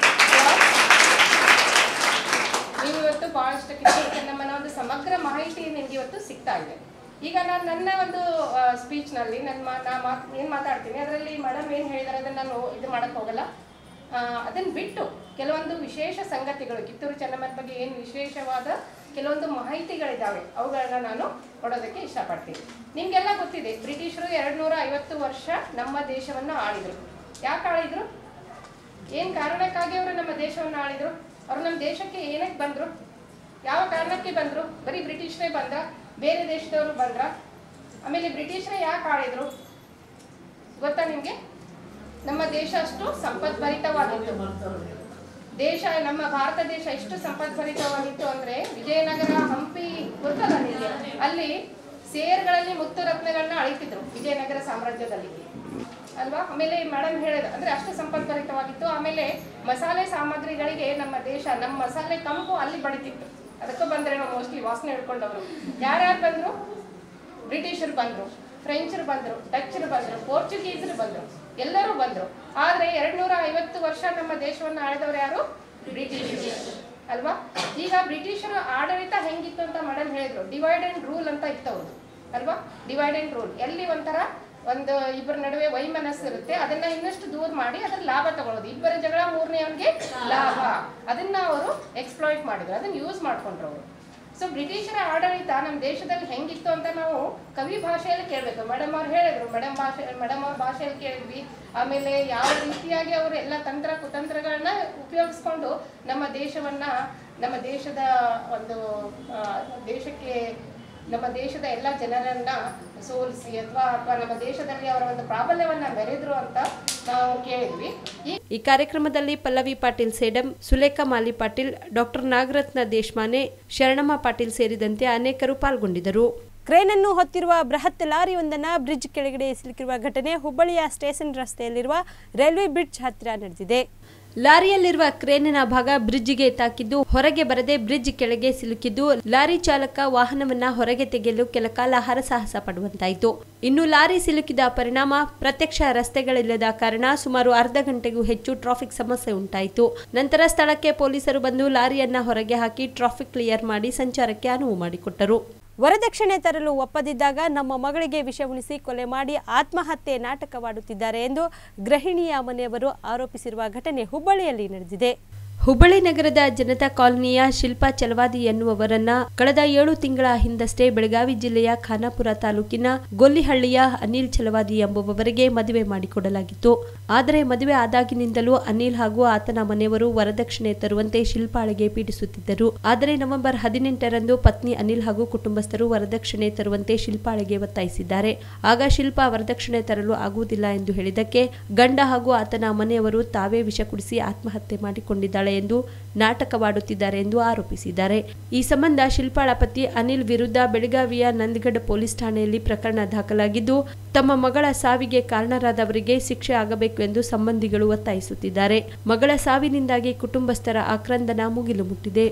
E: ನೀವು ಇವತ್ತು ಬಹಳಷ್ಟು ಕಿತ್ತೂರು ಚೆನ್ನಮ್ಮನ ಒಂದು ಸಮಗ್ರ ಮಾಹಿತಿ ನಿಮ್ಗೆ ಇವತ್ತು ಸಿಗ್ತಾ ಇದೆ ಈಗ ನಾನು ನನ್ನ ಒಂದು ಸ್ಪೀಚ್ನಲ್ಲಿ ನನ್ನ ಮಾ ನಾ ಮಾತು ಏನು ಮಾತಾಡ್ತೀನಿ ಅದರಲ್ಲಿ ಮೇಡಮ್ ಏನು ಹೇಳಿದಾರೆ ಅದನ್ನು ನಾನು ಇದು ಮಾಡೋಕ್ಕೆ ಹೋಗಲ್ಲ ಅದನ್ನು ಬಿಟ್ಟು ಕೆಲವೊಂದು ವಿಶೇಷ ಸಂಗತಿಗಳು ಕಿತ್ತೂರು ಚೆನ್ನಮ್ಮನ ಬಗ್ಗೆ ಏನು ವಿಶೇಷವಾದ ಕೆಲವೊಂದು ಮಾಹಿತಿಗಳಿದ್ದಾವೆ ಅವುಗಳನ್ನ ನಾನು ಕೊಡೋದಕ್ಕೆ ಇಷ್ಟಪಡ್ತೀನಿ ನಿಮಗೆಲ್ಲ ಗೊತ್ತಿದೆ ಬ್ರಿಟಿಷರು ಎರಡು ನೂರ ಐವತ್ತು ವರ್ಷ ನಮ್ಮ ದೇಶವನ್ನು ಆಳಿದರು ಯಾಕೆ ಆಳಿದ್ರು ಏನ್ ಕಾರಣಕ್ಕಾಗಿ ಅವರು ನಮ್ಮ ದೇಶವನ್ನು ಆಳಿದ್ರು ಅವರು ನಮ್ಮ ದೇಶಕ್ಕೆ ಏನಕ್ಕೆ ಬಂದ್ರು ಯಾವ ಕಾರಣಕ್ಕೆ ಬಂದ್ರು ಬರೀ ಬ್ರಿಟಿಷರೇ ಬಂದ್ರ ಬೇರೆ ದೇಶದವರು ಬಂದ್ರ ಆಮೇಲೆ ಬ್ರಿಟಿಷರೇ ಯಾಕೆ ಆಳಿದ್ರು ಗೊತ್ತಾ ನಿಮ್ಗೆ ನಮ್ಮ ದೇಶ ಅಷ್ಟು ಸಂಪದ್ಭರಿತವಾಗಿತ್ತು ದೇಶ ನಮ್ಮ ಭಾರತ ದೇಶ ಎಷ್ಟು ಸಂಪದ್ಭರಿತವಾಗಿತ್ತು ಅಂದ್ರೆ ವಿಜಯನಗರ ಹಂಪಿ ಗೊತ್ತಲ್ಲ ನಿಮಗೆ ಅಲ್ಲಿ ಸೇರ್ಗಳಲ್ಲಿ ಮುತ್ತು ರತ್ನಗಳನ್ನ ಅಳಿತಿದ್ರು ವಿಜಯನಗರ ಸಾಮ್ರಾಜ್ಯದಲ್ಲಿ ಅಲ್ವಾ ಆಮೇಲೆ ಮೇಡಮ್ ಹೇಳಿದ ಅಂದ್ರೆ ಅಷ್ಟು ಸಂಪದ್ಭರಿತವಾಗಿತ್ತು ಆಮೇಲೆ ಮಸಾಲೆ ಸಾಮಗ್ರಿಗಳಿಗೆ ನಮ್ಮ ದೇಶ ನಮ್ಮ ಮಸಾಲೆ ಕಂಪು ಅಲ್ಲಿ ಬಡಿತಿತ್ತು ಅದಕ್ಕೂ ಬಂದ್ರೇನೋ ಮೋಸ್ಟ್ಲಿ ವಾಸನೆ ಹಿಡ್ಕೊಂಡವರು ಯಾರ್ಯಾರು ಬಂದ್ರು ಬ್ರಿಟಿಷರು ಬಂದ್ರು ಫ್ರೆಂಚರು ಬಂದ್ರು ಡಚ್ಚರು ಬಂದ್ರು ಪೋರ್ಚುಗೀಸರು ಬಂದ್ರು ಎಲ್ಲರೂ ಬಂದ್ರು ಆದ್ರೆ ಎರಡ್ ನೂರ ಐವತ್ತು ವರ್ಷ ನಮ್ಮ ದೇಶವನ್ನು ಆಳಿದವರು ಯಾರು ಬ್ರಿಟಿಷರು ಅಲ್ವಾ ಈಗ ಬ್ರಿಟಿಷರ ಆಡಳಿತ ಹೆಂಗಿತ್ತು ಅಂತ ಮೇಡಮ್ ಹೇಳಿದ್ರು ಡಿವೈಡ್ ಅಂಡ್ ರೂಲ್ ಅಂತ ಇತ್ತು ಅವ್ರದ್ದು ಅಲ್ವಾ ಡಿವೈಡ್ ಅಂಡ್ ರೂಲ್ ಎಲ್ಲಿ ಒಂಥರ ಒಂದು ಇಬ್ಬರ ನಡುವೆ ವೈಮನಸ್ಸು ಇರುತ್ತೆ ಅದನ್ನ ಇನ್ನಷ್ಟು ದೂರ ಮಾಡಿ ಅದ್ರ ಲಾಭ ತಗೊಳ್ಳೋದು ಇಬ್ಬರ ಜಗಳ ಮೂರನೇ ಅವನಿಗೆ ಲಾಭ ಅದನ್ನ ಅವರು ಎಕ್ಸ್ಪ್ಲಾಯ್ಟ್ ಮಾಡಿದ್ರು ಅದನ್ನ ಯೂಸ್ ಮಾಡ್ಕೊಂಡ್ರು ಅವರು ಸೊ ಬ್ರಿಟಿಷರ ಆಡಳಿತ ನಮ್ಮ ದೇಶದಲ್ಲಿ ಹೆಂಗಿತ್ತು ಅಂತ ನಾವು ಕವಿ ಭಾಷೆಯಲ್ಲಿ ಕೇಳಬೇಕು ಮೇಡಮ್ ಅವ್ರು ಹೇಳಿದ್ರು ಮೇಡಮ್ ಭಾಷೆ ಮೇಡಮ್ ಅವ್ರ ಭಾಷೆಯಲ್ಲಿ ಕೇಳಿದ್ವಿ ಆಮೇಲೆ ಯಾವ ರೀತಿಯಾಗಿ ಅವರು ಎಲ್ಲ ತಂತ್ರ ಕುತಂತ್ರಗಳನ್ನ ಉಪಯೋಗಿಸ್ಕೊಂಡು ನಮ್ಮ ದೇಶವನ್ನ ನಮ್ಮ ದೇಶದ ಒಂದು ಆ, ದೇಶಕ್ಕೆ ನಮ್ಮ ದೇಶದ ಎಲ್ಲ ಜನರನ್ನ ಸೋಲಿಸಿ ಅಥವಾ ಅಥವಾ ನಮ್ಮ ದೇಶದಲ್ಲಿ ಅವರ ಒಂದು ಪ್ರಾಬಲ್ಯವನ್ನ ಮೆರೆದ್ರು ಅಂತ ನಾವು ಕೇಳಿದ್ವಿ ಈ
A: ಈ ಕಾರ್ಯಕ್ರಮದಲ್ಲಿ ಪಲ್ಲವಿ ಪಾಟೀಲ್ ಸೇಡಂ ಸುಲೇಖಾ ಮಾಲಿ ಪಾಟೀಲ್ ಡಾಕ್ಟರ್ ನಾಗರತ್ನ ದೇಶಮಾನೆ ಶರಣಮ್ಮ ಪಾಟೀಲ್ ಸೇರಿದಂತೆ ಅನೇಕರು ಪಾಲ್ಗೊಂಡಿದ್ದರು ಕ್ರೇನ್ ಅನ್ನು ಹೊತ್ತಿರುವ ಬೃಹತ್ ಲಾರಿಯೊಂದನ್ನು ಬ್ರಿಡ್ಜ್ ಕೆಳಗಡೆ ಸಿಲುಕಿರುವ ಘಟನೆ ಹುಬ್ಬಳ್ಳಿಯ ಸ್ಟೇಷನ್ ರಸ್ತೆಯಲ್ಲಿರುವ ರೈಲ್ವೆ ಬ್ರಿಡ್ಜ್ ಹತ್ತಿರ ನಡೆದಿದೆ ಲಾರಿಯಲ್ಲಿರುವ ಕ್ರೇನಿನ ಭಾಗ ಬ್ರಿಡ್ಜ್ಗೆ ತಾಕಿದ್ದು ಹೊರಗೆ ಬರದೆ ಬ್ರಿಡ್ಜ್ ಕೆಳಗೆ ಸಿಲುಕಿದ್ದು ಲಾರಿ ಚಾಲಕ ವಾಹನವನ್ನ ಹೊರಗೆ ತೆಗೆಯಲು ಕೆಲಕಾಲ ಹರಸಾಹಸ ಪಡುವಂತಾಯಿತು ಇನ್ನು ಲಾರಿ ಸಿಲುಕಿದ ಪರಿಣಾಮ ಪ್ರತ್ಯಕ್ಷ ರಸ್ತೆಗಳಿಲ್ಲದ ಕಾರಣ ಸುಮಾರು ಅರ್ಧ ಗಂಟೆಗೂ ಹೆಚ್ಚು ಟ್ರಾಫಿಕ್ ಸಮಸ್ಯೆ ಉಂಟಾಯಿತು ನಂತರ ಸ್ಥಳಕ್ಕೆ ಪೊಲೀಸರು ಬಂದು ಲಾರಿಯನ್ನ ಹೊರಗೆ ಹಾಕಿ ಟ್ರಾಫಿಕ್ ಕ್ಲಿಯರ್ ಮಾಡಿ ಸಂಚಾರಕ್ಕೆ ಅನುವು ಮಾಡಿಕೊಟ್ಟರು ವರದಕ್ಷಿಣೆ ತರಲು ಒಪ್ಪದಿದ್ದಾಗ ನಮ್ಮ ಮಗಳಿಗೆ ವಿಷ ಉಣಿಸಿ ಕೊಲೆ ಮಾಡಿ ಆತ್ಮಹತ್ಯೆ ನಾಟಕವಾಡುತ್ತಿದ್ದಾರೆ ಎಂದು ಗೃಹಿಣಿಯ ಮನೆಯವರು ಆರೋಪಿಸಿರುವ ಘಟನೆ ಹುಬ್ಬಳ್ಳಿಯಲ್ಲಿ ನಡೆದಿದೆ ಹುಬ್ಬಳ್ಳಿ ನಗರದ ಜನತಾ ಕಾಲನಿಯ ಶಿಲ್ಪಾ ಚಲವಾದಿ ಎನ್ನುವವರನ್ನ ಕಳೆದ ಏಳು ತಿಂಗಳ ಹಿಂದಷ್ಟೇ ಬೆಳಗಾವಿ ಜಿಲ್ಲೆಯ ಖಾನಾಪುರ ತಾಲೂಕಿನ ಗೊಲ್ಲಿಹಳ್ಳಿಯ ಅನಿಲ್ ಚಲವಾದಿ ಎಂಬುವವರಿಗೆ ಮದುವೆ ಮಾಡಿಕೊಡಲಾಗಿತ್ತು ಆದರೆ ಮದುವೆ ಆದಾಗಿನಿಂದಲೂ ಅನಿಲ್ ಹಾಗೂ ಆತನ ಮನೆಯವರು ವರದಕ್ಷಿಣೆ ತರುವಂತೆ ಶಿಲ್ಪಾಳಿಗೆ ಪೀಡಿಸುತ್ತಿದ್ದರು ಆದರೆ ನವೆಂಬರ್ ಹದಿನೆಂಟರಂದು ಪತ್ನಿ ಅನಿಲ್ ಹಾಗೂ ಕುಟುಂಬಸ್ಥರು ವರದಕ್ಷಿಣೆ ತರುವಂತೆ ಶಿಲ್ಪಾಳಿಗೆ ಒತ್ತಾಯಿಸಿದ್ದಾರೆ ಆಗ ಶಿಲ್ಪಾ ವರದಕ್ಷಿಣೆ ತರಲು ಆಗುವುದಿಲ್ಲ ಎಂದು ಹೇಳಿದ್ದಕ್ಕೆ ಗಂಡ ಹಾಗೂ ಆತನ ಮನೆಯವರು ತಾವೇ ವಿಷ ಕುಡಿಸಿ ಆತ್ಮಹತ್ಯೆ ಮಾಡಿಕೊಂಡಿದ್ದಾಳೆ ಎಂದು ನಾಟಕವಾಡುತ್ತಿದ್ದಾರೆ ಎಂದು ಆರೋಪಿಸಿದ್ದಾರೆ ಈ ಸಂಬಂಧ ಶಿಲ್ಪಾಳ ಪತಿ ಅನಿಲ್ ವಿರುದ್ಧ ಬೆಳಗಾವಿಯ ನಂದಗಢ ಪೊಲೀಸ್ ಠಾಣೆಯಲ್ಲಿ ಪ್ರಕರಣ ದಾಖಲಾಗಿದ್ದು ತಮ್ಮ ಮಗಳ ಸಾವಿಗೆ ಕಾರಣರಾದವರಿಗೆ ಶಿಕ್ಷೆ ಆಗಬೇಕು ಎಂದು ಸಂಬಂಧಿಗಳು ಒತ್ತಾಯಿಸುತ್ತಿದ್ದಾರೆ ಮಗಳ ಸಾವಿನಿಂದಾಗಿ ಕುಟುಂಬಸ್ಥರ ಆಕ್ರಂದನ ಮುಗಿಲು ಮುಟ್ಟಿದೆ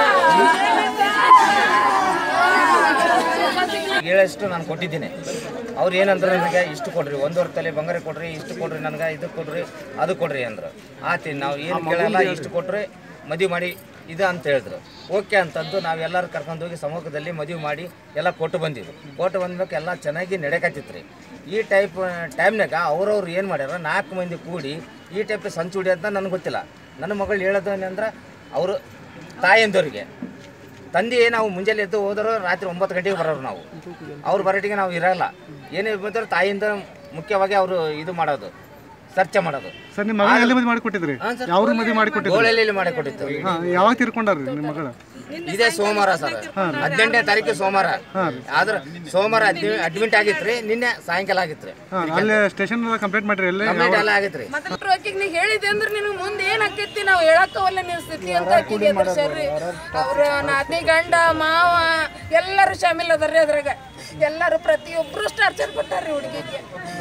F: ಹೇಳಷ್ಟು ನಾನು ಕೊಟ್ಟಿದ್ದೀನಿ ಅವ್ರು ಏನಂದ್ರೆ ನನಗೆ ಇಷ್ಟು ಕೊಡ್ರಿ ಒಂದೂವರೆ ತಲೆ ಬಂಗಾರ ಕೊಡ್ರಿ ಇಷ್ಟು ಕೊಡ್ರಿ ನನಗೆ ಇದು ಕೊಡ್ರಿ ಅದು ಕೊಡ್ರಿ ಅಂದ್ರು ಆತಿ ನಾವು ಏನು ಕೇಳಲ್ಲ ಇಷ್ಟು ಕೊಟ್ರೆ ಮದುವೆ ಮಾಡಿ ಇದು ಅಂತ ಹೇಳಿದ್ರು ಓಕೆ ಅಂತಂದು ನಾವೆಲ್ಲರೂ ಕರ್ಕೊಂಡು ಹೋಗಿ ಸಮ್ಮುಖದಲ್ಲಿ ಮದುವೆ ಮಾಡಿ ಎಲ್ಲ ಕೊಟ್ಟು ಬಂದಿದ್ರು ಕೊಟ್ಟು ಬಂದ್ಬೇಕು ಎಲ್ಲ ಚೆನ್ನಾಗಿ ನಡೆಕತ್ತಿತ್ತು ರೀ ಈ ಟೈಪ್ ಟೈಮ್ನಾಗ ಅವ್ರವ್ರು ಏನು ಮಾಡ್ಯಾರ ನಾಲ್ಕು ಮಂದಿ ಕೂಡಿ ಈ ಟೈಪ್ ಸಂಚು ಅಂತ ನನಗೆ ಗೊತ್ತಿಲ್ಲ ನನ್ನ ಮಗಳು ಹೇಳೋದು ಏನಂದ್ರೆ ಅವರು ತಾಯಂದವ್ರಿಗೆ ತಂದೆ ನಾವು ಮುಂಜಾನೆ ಎದ್ದು ಹೋದರೂ ರಾತ್ರಿ ಒಂಬತ್ತು ಗಂಟೆಗೆ ಬರೋರು ನಾವು ಅವ್ರ ಬರೋಟಿಗೆ ನಾವು ಇರಲ್ಲ ಏನೇ ಬಂದರೂ ತಾಯಿಯಿಂದ ಮುಖ್ಯವಾಗಿ ಅವರು ಇದು ಮಾಡೋದು ಚರ್ಚೆ ಮಾಡೋದು
G: ಸರ್ ನಿಮ್ಮ ಮಗಳ ಎಲ್ಲಿ ಮದುವೆ ಮಾಡಿಕೊಟ್ಟಿದ್ರಿ ಯಾವ ಮದುವೆ ಮಾಡಿಕೊಟ್ಟಿದ್ರಿ
F: ಗೋಳಲ್ಲಿ ಮಾಡಿಕೊಟ್ಟಿತ್ತು
G: ಹಾ ಯಾವಾಗ ತೀರ್ಕೊಂಡಾರ್ರಿ ನಿಮ್ಮ ಮಗಳ
F: ಇದೇ ಸೋಮವಾರ ಸರ್ ಹದಿನೆಂಟನೇ ತಾರೀಕು ಸೋಮವಾರ ಆದ್ರೆ ಸೋಮವಾರ ಅಡ್ಮಿಟ್ ಆಗಿತ್ತು ರೀ ನಿನ್ನೆ ಸಾಯಂಕಾಲ ಆಗಿತ್ತು ರೀ
G: ಹಾ ಅಲ್ಲೇ ಸ್ಟೇಷನ್ ಕಂಪ್ಲೇಂಟ್ ಮಾಡ್ರಿ ಎಲ್ಲಿ
F: ಕಂಪ್ಲೀಟ್ ಎಲ್ಲ ಆಗಿತ್ತು ರೀ
H: ಮತ್ತೆ ಆಕಿಗೆ ನೀ ಹೇಳಿದೆ ಅಂದ್ರೆ ನಿನಗೆ ಮುಂದೆ ಏನ್ ಆಕೈತಿ ನಾವು ಹೇಳಕ್ಕವಲ್ಲ ನೀವು ಸ್ಥಿತಿ ಅಂತ ಆಕಿಗೆ ಎದುರ್ಸ್ಯಾರ್ರಿ ಅವ್ರ ನಾದಿ ಗಂಡ ಮಾವ ಎಲ್ಲರೂ ಶಾಮಿಲ್ ಅದಾರ್ರಿ ಅದ್ರಾಗ ಎಲ್ಲರೂ ಪ್ರತಿಯೊಬ್ರು ಟಾರ್ಚರ್ ಕೊಟ್ಟಾರ್ರಿ ಹುಡುಗಿಗೆ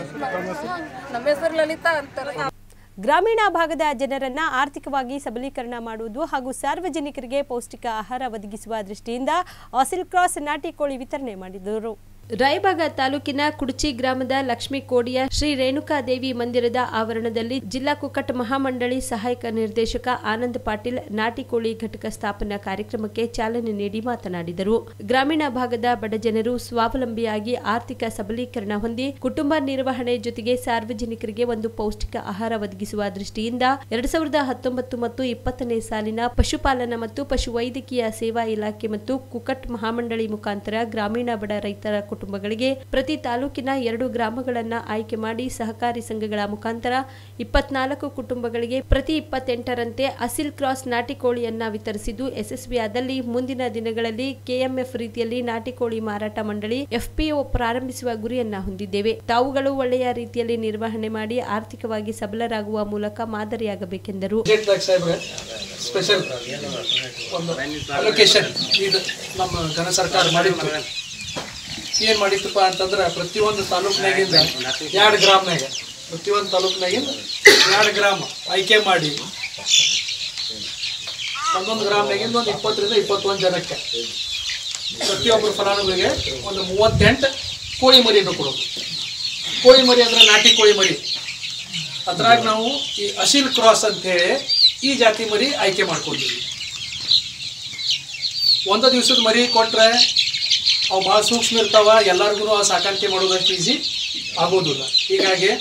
H: ನಮ್ಮ ಹೆಸರು ಲಲಿತಾ ಅಂತಾರೆ
A: ಗ್ರಾಮೀಣ ಭಾಗದ ಜನರನ್ನ ಆರ್ಥಿಕವಾಗಿ ಸಬಲೀಕರಣ ಮಾಡುವುದು ಹಾಗೂ ಸಾರ್ವಜನಿಕರಿಗೆ ಪೌಷ್ಟಿಕ ಆಹಾರ ಒದಗಿಸುವ ದೃಷ್ಟಿಯಿಂದ ಆಸಿಲ್ ಕ್ರಾಸ್ ನಾಟಿ ಕೋಳಿ ವಿತರಣೆ ಮಾಡಿದರು ರಾಯಬಾಗ ತಾಲೂಕಿನ ಕುಡ್ಚಿ ಗ್ರಾಮದ ಲಕ್ಷ್ಮೀ ಕೋಡಿಯ ಶ್ರೀ ರೇಣುಕಾದೇವಿ ಮಂದಿರದ ಆವರಣದಲ್ಲಿ ಜಿಲ್ಲಾ ಕುಕ್ಕಟ್ ಮಹಾಮಂಡಳಿ ಸಹಾಯಕ ನಿರ್ದೇಶಕ ಆನಂದ್ ಪಾಟೀಲ್ ನಾಟಿ ಕೋಳಿ ಘಟಕ ಸ್ಥಾಪನಾ ಕಾರ್ಯಕ್ರಮಕ್ಕೆ ಚಾಲನೆ ನೀಡಿ ಮಾತನಾಡಿದರು ಗ್ರಾಮೀಣ ಭಾಗದ ಬಡಜನರು ಸ್ವಾವಲಂಬಿಯಾಗಿ ಆರ್ಥಿಕ ಸಬಲೀಕರಣ ಹೊಂದಿ ಕುಟುಂಬ ನಿರ್ವಹಣೆ ಜೊತೆಗೆ ಸಾರ್ವಜನಿಕರಿಗೆ ಒಂದು ಪೌಷ್ಟಿಕ ಆಹಾರ ಒದಗಿಸುವ ದೃಷ್ಟಿಯಿಂದ ಎರಡ್ ಸಾವಿರದ ಹತ್ತೊಂಬತ್ತು ಮತ್ತು ಇಪ್ಪತ್ತನೇ ಸಾಲಿನ ಪಶುಪಾಲನಾ ಮತ್ತು ಪಶುವೈದ್ಯಕೀಯ ಸೇವಾ ಇಲಾಖೆ ಮತ್ತು ಕುಕಟ್ ಮಹಾಮಂಡಳಿ ಮುಖಾಂತರ ಗ್ರಾಮೀಣ ಬಡ ರೈತರ ಕುಟುಂಬಗಳಿಗೆ ಪ್ರತಿ ತಾಲೂಕಿನ ಎರಡು ಗ್ರಾಮಗಳನ್ನ ಆಯ್ಕೆ ಮಾಡಿ ಸಹಕಾರಿ ಸಂಘಗಳ ಮುಖಾಂತರ ಇಪ್ಪತ್ನಾಲ್ಕು ಕುಟುಂಬಗಳಿಗೆ ಪ್ರತಿ ಇಪ್ಪತ್ತೆಂಟರಂತೆ ಅಸಿಲ್ ಕ್ರಾಸ್ ನಾಟಿ ಕೋಳಿಯನ್ನ ವಿತರಿಸಿದ್ದು ಯಶಸ್ವಿಯಾದಲ್ಲಿ ಮುಂದಿನ ದಿನಗಳಲ್ಲಿ ಕೆಎಂಎಫ್ ರೀತಿಯಲ್ಲಿ ನಾಟಿ ಕೋಳಿ ಮಾರಾಟ ಮಂಡಳಿ ಎಫ್ಪಿಒ ಪ್ರಾರಂಭಿಸುವ ಗುರಿಯನ್ನ ಹೊಂದಿದ್ದೇವೆ ತಾವುಗಳು ಒಳ್ಳೆಯ ರೀತಿಯಲ್ಲಿ ನಿರ್ವಹಣೆ ಮಾಡಿ ಆರ್ಥಿಕವಾಗಿ ಸಬಲರಾಗುವ ಮೂಲಕ ಮಾದರಿಯಾಗಬೇಕೆಂದರು
I: ಸ್ಟೇಟ್ ಸಾಹೇಬ್ರೆ ಸ್ಪೆಷಲ್ ಒಂದು ಅಲೋಕೇಶನ್ ಇದು ನಮ್ಮ ಘನ ಸರ್ಕಾರ ಮಾಡಿತ್ತು ಏನು ಮಾಡಿತ್ತಪ್ಪ ಅಂತಂದ್ರೆ ಪ್ರತಿಯೊಂದು ತಾಲೂಕಿನಾಗಿಂದ ಎರಡು ಗ್ರಾಮ್ನಾಗ ಪ್ರತಿಯೊಂದು ತಾಲೂಕಿನಾಗಿಂದ ಎರಡು ಗ್ರಾಮ ಆಯ್ಕೆ ಮಾಡಿ ಒಂದೊಂದು ಗ್ರಾಮ್ನಾಗಿಂದ ಒಂದು ಇಪ್ಪತ್ತರಿಂದ ಇಪ್ಪತ್ತೊಂದು ಜನಕ್ಕೆ ಪ್ರತಿಯೊಬ್ಬರು ಫಲಾನುಭವಿಗೆ ಒಂದು ಮೂವತ್ತೆಂಟು ಕೋಳಿ ಮರಿಯನ್ನು ಕೊಡೋದು ಕೋಳಿ ಮರಿ ಅಂದ್ರೆ ನಾಟಿ ಕೋಳಿ ಮರಿ ಅದ್ರಾಗ ನಾವು ಈ ಅಶೀಲ್ ಕ್ರಾಸ್ ಅಂತ ಹೇಳಿ ಈ ಜಾತಿ ಮರಿ ಆಯ್ಕೆ ಮಾಡ್ಕೊಂಡಿದ್ವಿ ಒಂದು ದಿವಸದ ಮರಿ ಕೊಟ್ರೆ ಅವು ಭಾಳ ಸೂಕ್ಷ್ಮ ಇರ್ತಾವ ಎಲ್ಲರಿಗೂ ಆ ಸಾಕಾಣಿಕೆ ಮಾಡೋದಷ್ಟು ಈಸಿ ಆಗೋದಿಲ್ಲ ಹೀಗಾಗಿ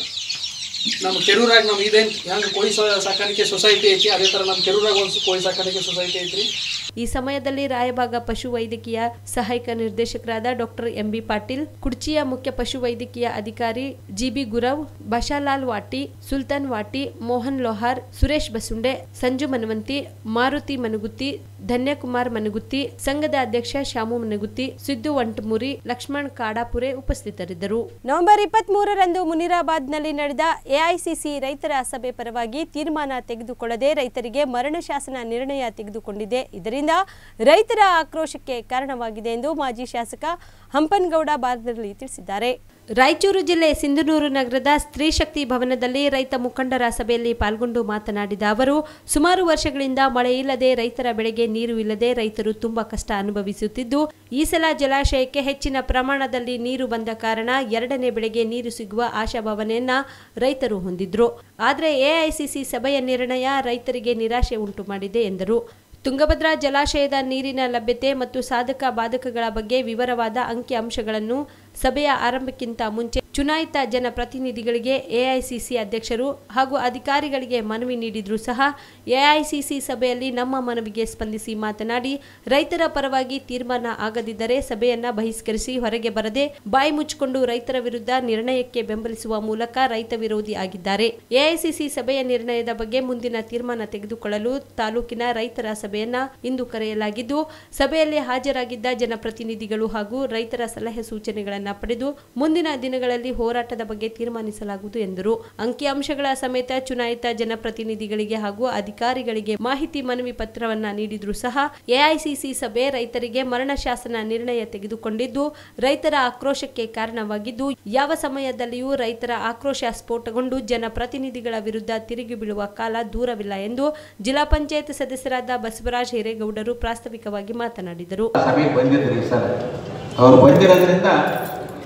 I: ನಮ್ಮ ಕೆರೂರಾಗ ನಮ್ಮ ಇದೇನು ಹೆಂಗೆ ಕೋಳಿ ಸಾ- ಸಾಕಾಣಿಕೆ ಸೊಸೈಟಿ ಐತಿ ಅದೇ ಥರ ನಮ್ಮ ಕೆರೂರಾಗ ಒಂದು ಕೋಳಿ ಸಾಕಾಣಿಕೆ ಸೊಸೈಟಿ ಐತ್ರಿ
A: ಈ ಸಮಯದಲ್ಲಿ ರಾಯಬಾಗ ಪಶು ವೈದ್ಯಕೀಯ ಸಹಾಯಕ ನಿರ್ದೇಶಕರಾದ ಡಾಕ್ಟರ್ ಎಂಬಿ ಪಾಟೀಲ್ ಕುಡ್ಚಿಯ ಮುಖ್ಯ ಪಶು ವೈದ್ಯಕೀಯ ಅಧಿಕಾರಿ ಜಿಬಿ ಗುರವ್ ಬಶಾಲಾಲ್ ವಾಟಿ ಸುಲ್ತಾನ್ ವಾಟಿ ಮೋಹನ್ ಲೋಹಾರ್ ಸುರೇಶ್ ಬಸುಂಡೆ ಸಂಜು ಮನವಂತಿ ಮಾರುತಿ ಮನಗುತ್ತಿ ಧನ್ಯಕುಮಾರ್ ಮನಗುತ್ತಿ ಸಂಘದ ಅಧ್ಯಕ್ಷ ಶಾಮು ಮನಗುತ್ತಿ ಸಿದ್ದು ವಂಟಮುರಿ ಲಕ್ಷ್ಮಣ್ ಕಾಡಾಪುರೆ ಉಪಸ್ಥಿತರಿದ್ದರು ನವೆಂಬರ್ ಇಪ್ಪತ್ತ್ ಮೂರರಂದು ಮುನಿರಾಬಾದ್ನಲ್ಲಿ ನಡೆದ ಎಐಸಿಸಿ ರೈತರ ಸಭೆ ಪರವಾಗಿ ತೀರ್ಮಾನ ತೆಗೆದುಕೊಳ್ಳದೆ ರೈತರಿಗೆ ಮರಣ ಶಾಸನ ನಿರ್ಣಯ ತೆಗೆದುಕೊಂಡಿದೆ ಇದರಿಂದ ರೈತರ ಆಕ್ರೋಶಕ್ಕೆ ಕಾರಣವಾಗಿದೆ ಎಂದು ಮಾಜಿ ಶಾಸಕ ಹಂಪನಗೌಡ ಬಾರ್ದರ್ಲಿ ತಿಳಿಸಿದ್ದಾರೆ ರಾಯಚೂರು ಜಿಲ್ಲೆ ಸಿಂಧನೂರು ನಗರದ ಸ್ತ್ರೀ ಶಕ್ತಿ ಭವನದಲ್ಲಿ ರೈತ ಮುಖಂಡರ ಸಭೆಯಲ್ಲಿ ಪಾಲ್ಗೊಂಡು ಮಾತನಾಡಿದ ಅವರು ಸುಮಾರು ವರ್ಷಗಳಿಂದ ಮಳೆ ಇಲ್ಲದೆ ರೈತರ ಬೆಳೆಗೆ ನೀರು ಇಲ್ಲದೆ ರೈತರು ತುಂಬಾ ಕಷ್ಟ ಅನುಭವಿಸುತ್ತಿದ್ದು ಈ ಸಲ ಜಲಾಶಯಕ್ಕೆ ಹೆಚ್ಚಿನ ಪ್ರಮಾಣದಲ್ಲಿ ನೀರು ಬಂದ ಕಾರಣ ಎರಡನೇ ಬೆಳೆಗೆ ನೀರು ಸಿಗುವ ಆಶಾಭಾವನೆಯನ್ನ ರೈತರು ಹೊಂದಿದ್ರು ಆದರೆ ಎಐಸಿಸಿ ಸಭೆಯ ನಿರ್ಣಯ ರೈತರಿಗೆ ನಿರಾಶೆ ಉಂಟು ಮಾಡಿದೆ ಎಂದರು ತುಂಗಭದ್ರಾ ಜಲಾಶಯದ ನೀರಿನ ಲಭ್ಯತೆ ಮತ್ತು ಸಾಧಕ ಬಾಧಕಗಳ ಬಗ್ಗೆ ವಿವರವಾದ ಅಂಕಿ ಅಂಶಗಳನ್ನು ಸಭೆಯ ಆರಂಭಕ್ಕಿಂತ ಮುಂಚೆ ಚುನಾಯಿತ ಜನಪ್ರತಿನಿಧಿಗಳಿಗೆ ಎಐಸಿಸಿ ಅಧ್ಯಕ್ಷರು ಹಾಗೂ ಅಧಿಕಾರಿಗಳಿಗೆ ಮನವಿ ನೀಡಿದ್ರೂ ಸಹ ಎಐಸಿಸಿ ಸಭೆಯಲ್ಲಿ ನಮ್ಮ ಮನವಿಗೆ ಸ್ಪಂದಿಸಿ ಮಾತನಾಡಿ ರೈತರ ಪರವಾಗಿ ತೀರ್ಮಾನ ಆಗದಿದ್ದರೆ ಸಭೆಯನ್ನ ಬಹಿಷ್ಕರಿಸಿ ಹೊರಗೆ ಬರದೆ ಬಾಯಿ ಮುಚ್ಚಿಕೊಂಡು ರೈತರ ವಿರುದ್ಧ ನಿರ್ಣಯಕ್ಕೆ ಬೆಂಬಲಿಸುವ ಮೂಲಕ ರೈತ ವಿರೋಧಿ ಆಗಿದ್ದಾರೆ ಎಐಸಿಸಿ ಸಭೆಯ ನಿರ್ಣಯದ ಬಗ್ಗೆ ಮುಂದಿನ ತೀರ್ಮಾನ ತೆಗೆದುಕೊಳ್ಳಲು ತಾಲೂಕಿನ ರೈತರ ಸಭೆಯನ್ನ ಇಂದು ಕರೆಯಲಾಗಿದ್ದು ಸಭೆಯಲ್ಲಿ ಹಾಜರಾಗಿದ್ದ ಜನಪ್ರತಿನಿಧಿಗಳು ಹಾಗೂ ರೈತರ ಸಲಹೆ ಸೂಚನೆಗಳನ್ನ ಪಡೆದು ಮುಂದಿನ ದಿನಗಳಲ್ಲಿ ಹೋರಾಟದ ಬಗ್ಗೆ ತೀರ್ಮಾನಿಸಲಾಗುವುದು ಎಂದರು ಅಂಕಿಅಂಶಗಳ ಸಮೇತ ಚುನಾಯಿತ ಜನಪ್ರತಿನಿಧಿಗಳಿಗೆ ಹಾಗೂ ಅಧಿಕಾರಿಗಳಿಗೆ ಮಾಹಿತಿ ಮನವಿ ಪತ್ರವನ್ನ ನೀಡಿದ್ರು ಸಹ ಎಐಸಿಸಿ ಸಭೆ ರೈತರಿಗೆ ಮರಣ ಶಾಸನ ನಿರ್ಣಯ ತೆಗೆದುಕೊಂಡಿದ್ದು ರೈತರ ಆಕ್ರೋಶಕ್ಕೆ ಕಾರಣವಾಗಿದ್ದು ಯಾವ ಸಮಯದಲ್ಲಿಯೂ ರೈತರ ಆಕ್ರೋಶ ಸ್ಫೋಟಗೊಂಡು ಜನಪ್ರತಿನಿಧಿಗಳ ವಿರುದ್ಧ ತಿರುಗಿ ಬೀಳುವ ಕಾಲ ದೂರವಿಲ್ಲ ಎಂದು ಜಿಲ್ಲಾ ಪಂಚಾಯತ್ ಸದಸ್ಯರಾದ ಬಸವರಾಜ್ ಹಿರೇಗೌಡರು ಪ್ರಾಸ್ತಾವಿಕವಾಗಿ ಮಾತನಾಡಿದರು
J: ಸಭೆಗೆ ಬಂದಿದ್ರು ಈ ಸಲ ಅವ್ರು ಬಂದಿರೋದ್ರಿಂದ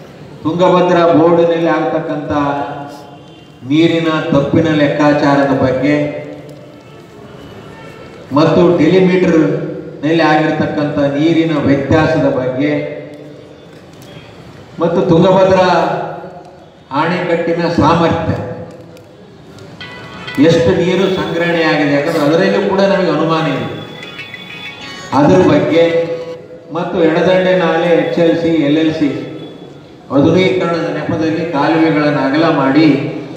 J: ತುಂಗಭದ್ರಾ ಬೋರ್ಡಿನಲ್ಲಿ ಆಗ್ತಕ್ಕಂಥ ನೀರಿನ ತಪ್ಪಿನ ಲೆಕ್ಕಾಚಾರದ ಬಗ್ಗೆ ಮತ್ತು ನಲ್ಲಿ ಆಗಿರ್ತಕ್ಕಂಥ ನೀರಿನ ವ್ಯತ್ಯಾಸದ ಬಗ್ಗೆ ಮತ್ತು ತುಂಗಭದ್ರಾ ಅಣೆಕಟ್ಟಿನ ಸಾಮರ್ಥ್ಯ ಎಷ್ಟು ನೀರು ಸಂಗ್ರಹಣೆ ಆಗಿದೆ ಯಾಕಂದ್ರೆ ಅದರಲ್ಲೂ ಕೂಡ ನಮಗೆ ಅನುಮಾನ ಇದೆ ಅದ್ರ ಬಗ್ಗೆ ಮತ್ತು ಎಡದಂಡೆ ನಾಲೆ H L C L L C ಆಧುನೀಕರಣದ ನೆಪದಲ್ಲಿ ಕಾಲುವೆಗಳನ್ನು ಅಗಲ ಮಾಡಿ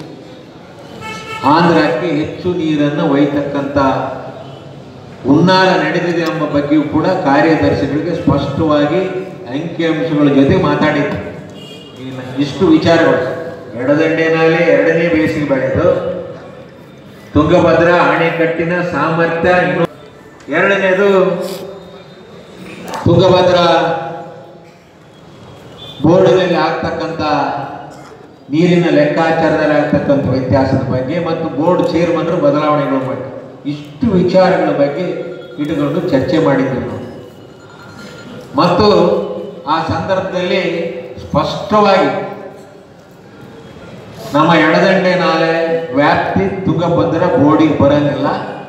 J: ಆಂಧ್ರಕ್ಕೆ ಹೆಚ್ಚು ನೀರನ್ನು ಒಯ್ತಕ್ಕಂಥ ಹುನ್ನಾರ ನಡೆದಿದೆ ಎಂಬ ಬಗ್ಗೆಯೂ ಕೂಡ ಕಾರ್ಯದರ್ಶಿಗಳಿಗೆ ಸ್ಪಷ್ಟವಾಗಿ ಅಂಕಿಅಂಶಗಳ ಜೊತೆ ಮಾತಾಡಿದ್ರು ಇನ್ನು ಇಷ್ಟು ವಿಚಾರಗಳು ಎಡದಂಡೆ ನಾಲೆ ಎರಡನೇ ಬೇಸಿಗೆ ಬೆಳೆದು ತುಂಗಭದ್ರಾ ಅಣೆಕಟ್ಟಿನ ಸಾಮರ್ಥ್ಯ ಇನ್ನು ಎರಡನೇದು ತುಂಗಭದ್ರಾ ಬೋರ್ಡಿನಲ್ಲಿ ಆಗ್ತಕ್ಕಂಥ ನೀರಿನ ಲೆಕ್ಕಾಚಾರದಲ್ಲಿ ಆಗ್ತಕ್ಕಂಥ ವ್ಯತ್ಯಾಸದ ಬಗ್ಗೆ ಮತ್ತು ಬೋರ್ಡ್ ಚೇರ್ಮನ್ರು ಬದಲಾವಣೆಗಳ ಬಗ್ಗೆ ಇಷ್ಟು ವಿಚಾರಗಳ ಬಗ್ಗೆ ಇಟ್ಟುಕೊಂಡು ಚರ್ಚೆ ಮಾಡಿದ್ದೆವು ನಾವು ಮತ್ತು ಆ ಸಂದರ್ಭದಲ್ಲಿ ಸ್ಪಷ್ಟವಾಗಿ ನಮ್ಮ ಎಡದಂಡೆ ನಾಲೆ ವ್ಯಾಪ್ತಿ ತುಂಗಭದ್ರಾ ಬೋರ್ಡಿಗೆ ಬರೋಂಗಿಲ್ಲ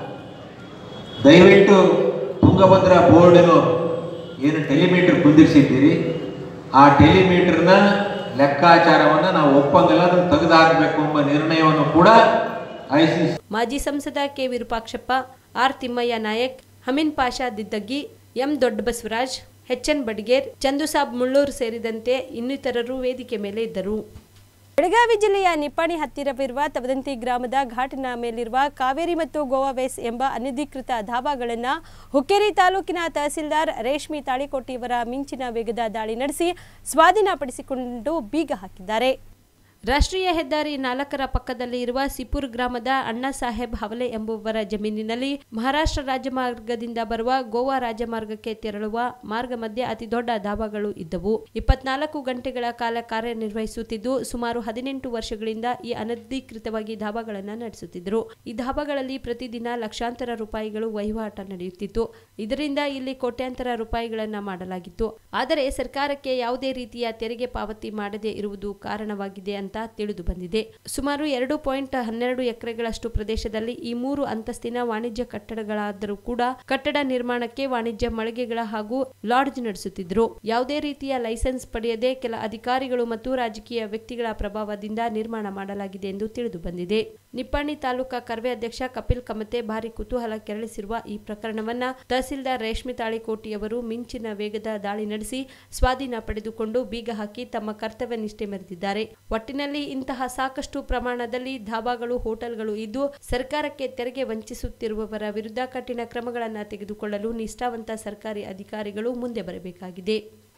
J: ದಯವಿಟ್ಟು ತುಂಗಭದ್ರಾ ಬೋರ್ಡಿನ ಏನು ಟೆಲಿಮೀಟರ್ ಕುಂದಿರಿಸಿದ್ದೀರಿ ಆ ಟೆಲಿಮೀಟರ್ನ ಲೆಕ್ಕಾಚಾರವನ್ನು ನಾವು ಒಪ್ಪಂಗಿಲ್ಲ ಅದನ್ನು ತೆಗೆದುಹಾಕಬೇಕು ಎಂಬ ನಿರ್ಣಯವನ್ನು ಕೂಡ ಐ ಸಿ
A: ಮಾಜಿ ಸಂಸದ K Virupakshappa R Thimmaiah Nayak Hameen Pasha Diddaggi M Doddabasavaraj N Badger Chandusab Mulluru ಸೇರಿದಂತೆ ಇನ್ನಿತರರು ವೇದಿಕೆ ಮೇಲೆ ಇದ್ದರು ಬೆಳಗಾವಿ ಜಿಲ್ಲೆಯ ನಿಪ್ಪಾಣಿ ಹತ್ತಿರವಿರುವ ತವದಂತಿ ಗ್ರಾಮದ ಘಾಟಿನ ಮೇಲಿರುವ ಕಾವೇರಿ ಮತ್ತು ಗೋವಾ ವೇಸ್ ಎಂಬ ಅನಧಿಕೃತ ಧಾಬಾಗಳನ್ನು ಹುಕ್ಕೇರಿ ತಾಲೂಕಿನ ತಹಸೀಲ್ದಾರ್ ರೇಷ್ಮಿ ತಾಳಿಕೋಟಿಯವರ ಮಿಂಚಿನ ವೇಗದ ದಾಳಿ ನಡೆಸಿ ಸ್ವಾಧೀನಪಡಿಸಿಕೊಂಡು ಬೀಗ ಹಾಕಿದ್ದಾರೆ ರಾಷ್ಟ್ರೀಯ ಹೆದ್ದಾರಿ ನಾಲ್ಕರ ಪಕ್ಕದಲ್ಲಿ ಇರುವ ಸಿಪುರ್ ಗ್ರಾಮದ ಅಣ್ಣಾ ಸಾಹೇಬ್ ಹವಲೆ ಎಂಬುವರ ಜಮೀನಿನಲ್ಲಿ ಮಹಾರಾಷ್ಟ್ರ ರಾಜಮಾರ್ಗದಿಂದ ಬರುವ ಗೋವಾ ರಾಜಮಾರ್ಗಕ್ಕೆ ತೆರಳುವ ಮಾರ್ಗ ಮಧ್ಯೆ ಅತಿ ದೊಡ್ಡ ಧಾಬಾಗಳು ಇದ್ದವು ಇಪ್ಪತ್ನಾಲ್ಕು ಗಂಟೆಗಳ ಕಾಲ ಕಾರ್ಯನಿರ್ವಹಿಸುತ್ತಿದ್ದು ಸುಮಾರು ಹದಿನೆಂಟು ವರ್ಷಗಳಿಂದ ಈ ಅನಧಿಕೃತವಾಗಿ ಧಾಬಾಗಳನ್ನು ನಡೆಸುತ್ತಿದ್ದರು ಈ ಧಾಬಾಗಳಲ್ಲಿ ಪ್ರತಿದಿನ ಲಕ್ಷಾಂತರ ರೂಪಾಯಿಗಳು ವಹಿವಾಟ ನಡೆಯುತ್ತಿತ್ತು ಇದರಿಂದ ಇಲ್ಲಿ ಕೋಟ್ಯಾಂತರ ರೂಪಾಯಿಗಳನ್ನ ಮಾಡಲಾಗಿತ್ತು ಆದರೆ ಸರ್ಕಾರಕ್ಕೆ ಯಾವುದೇ ರೀತಿಯ ತೆರಿಗೆ ಪಾವತಿ ಮಾಡದೇ ಇರುವುದು ಕಾರಣವಾಗಿದೆ ಅಂತ ತಿಳಿದು ಬಂದಿದೆ ಸುಮಾರು ಎರಡು ಪಾಯಿಂಟ್ ಹನ್ನೆರಡು ಎಕರೆಗಳಷ್ಟು ಪ್ರದೇಶದಲ್ಲಿ ಈ ಮೂರು ಅಂತಸ್ತಿನ ವಾಣಿಜ್ಯ ಕಟ್ಟಡಗಳಾದರೂ ಕೂಡ ಕಟ್ಟಡ ನಿರ್ಮಾಣಕ್ಕೆ ವಾಣಿಜ್ಯ ಮಳಿಗೆಗಳ ಹಾಗೂ ಲಾಡ್ಜ್ ನಡೆಸುತ್ತಿದ್ದರು ಯಾವುದೇ ರೀತಿಯ ಲೈಸೆನ್ಸ್ ಪಡೆಯದೆ ಕೆಲ ಅಧಿಕಾರಿಗಳು ಮತ್ತು ರಾಜಕೀಯ ವ್ಯಕ್ತಿಗಳ ಪ್ರಭಾವದಿಂದ ನಿರ್ಮಾಣ ಮಾಡಲಾಗಿದೆ ಎಂದು ತಿಳಿದು ಬಂದಿದೆ ನಿಪ್ಪಾಣಿ ತಾಲೂಕಾ ಕರ್ವೆ ಅಧ್ಯಕ್ಷ ಕಪಿಲ್ ಕಮತೆ ಭಾರಿ ಕುತೂಹಲ ಕೆರಳಿಸಿರುವ ಈ ಪ್ರಕರಣವನ್ನ ತಹಸೀಲ್ದಾರ್ ರೇಷ್ಮೆ ತಾಳಿಕೋಟಿಯವರು ಮಿಂಚಿನ ವೇಗದ ದಾಳಿ ನಡೆಸಿ ಸ್ವಾಧೀನ ಪಡೆದುಕೊಂಡು ಬೀಗ ಹಾಕಿ ತಮ್ಮ ಕರ್ತವ್ಯ ನಿಷ್ಠೆ ಮೆರೆದಿದ್ದಾರೆ ಒಟ್ಟಿನಲ್ಲಿ ಇಂತಹ ಸಾಕಷ್ಟು ಪ್ರಮಾಣದಲ್ಲಿ ಧಾಬಾಗಳು ಹೋಟೆಲ್ಗಳು ಇದ್ದು ಸರ್ಕಾರಕ್ಕೆ ತೆರಿಗೆ ವಂಚಿಸುತ್ತಿರುವವರ ವಿರುದ್ಧ ಕಠಿಣ ಕ್ರಮಗಳನ್ನು ತೆಗೆದುಕೊಳ್ಳಲು ನಿಷ್ಠಾವಂತ ಸರ್ಕಾರಿ ಅಧಿಕಾರಿಗಳು ಮುಂದೆ ಬರಬೇಕಾಗಿದೆ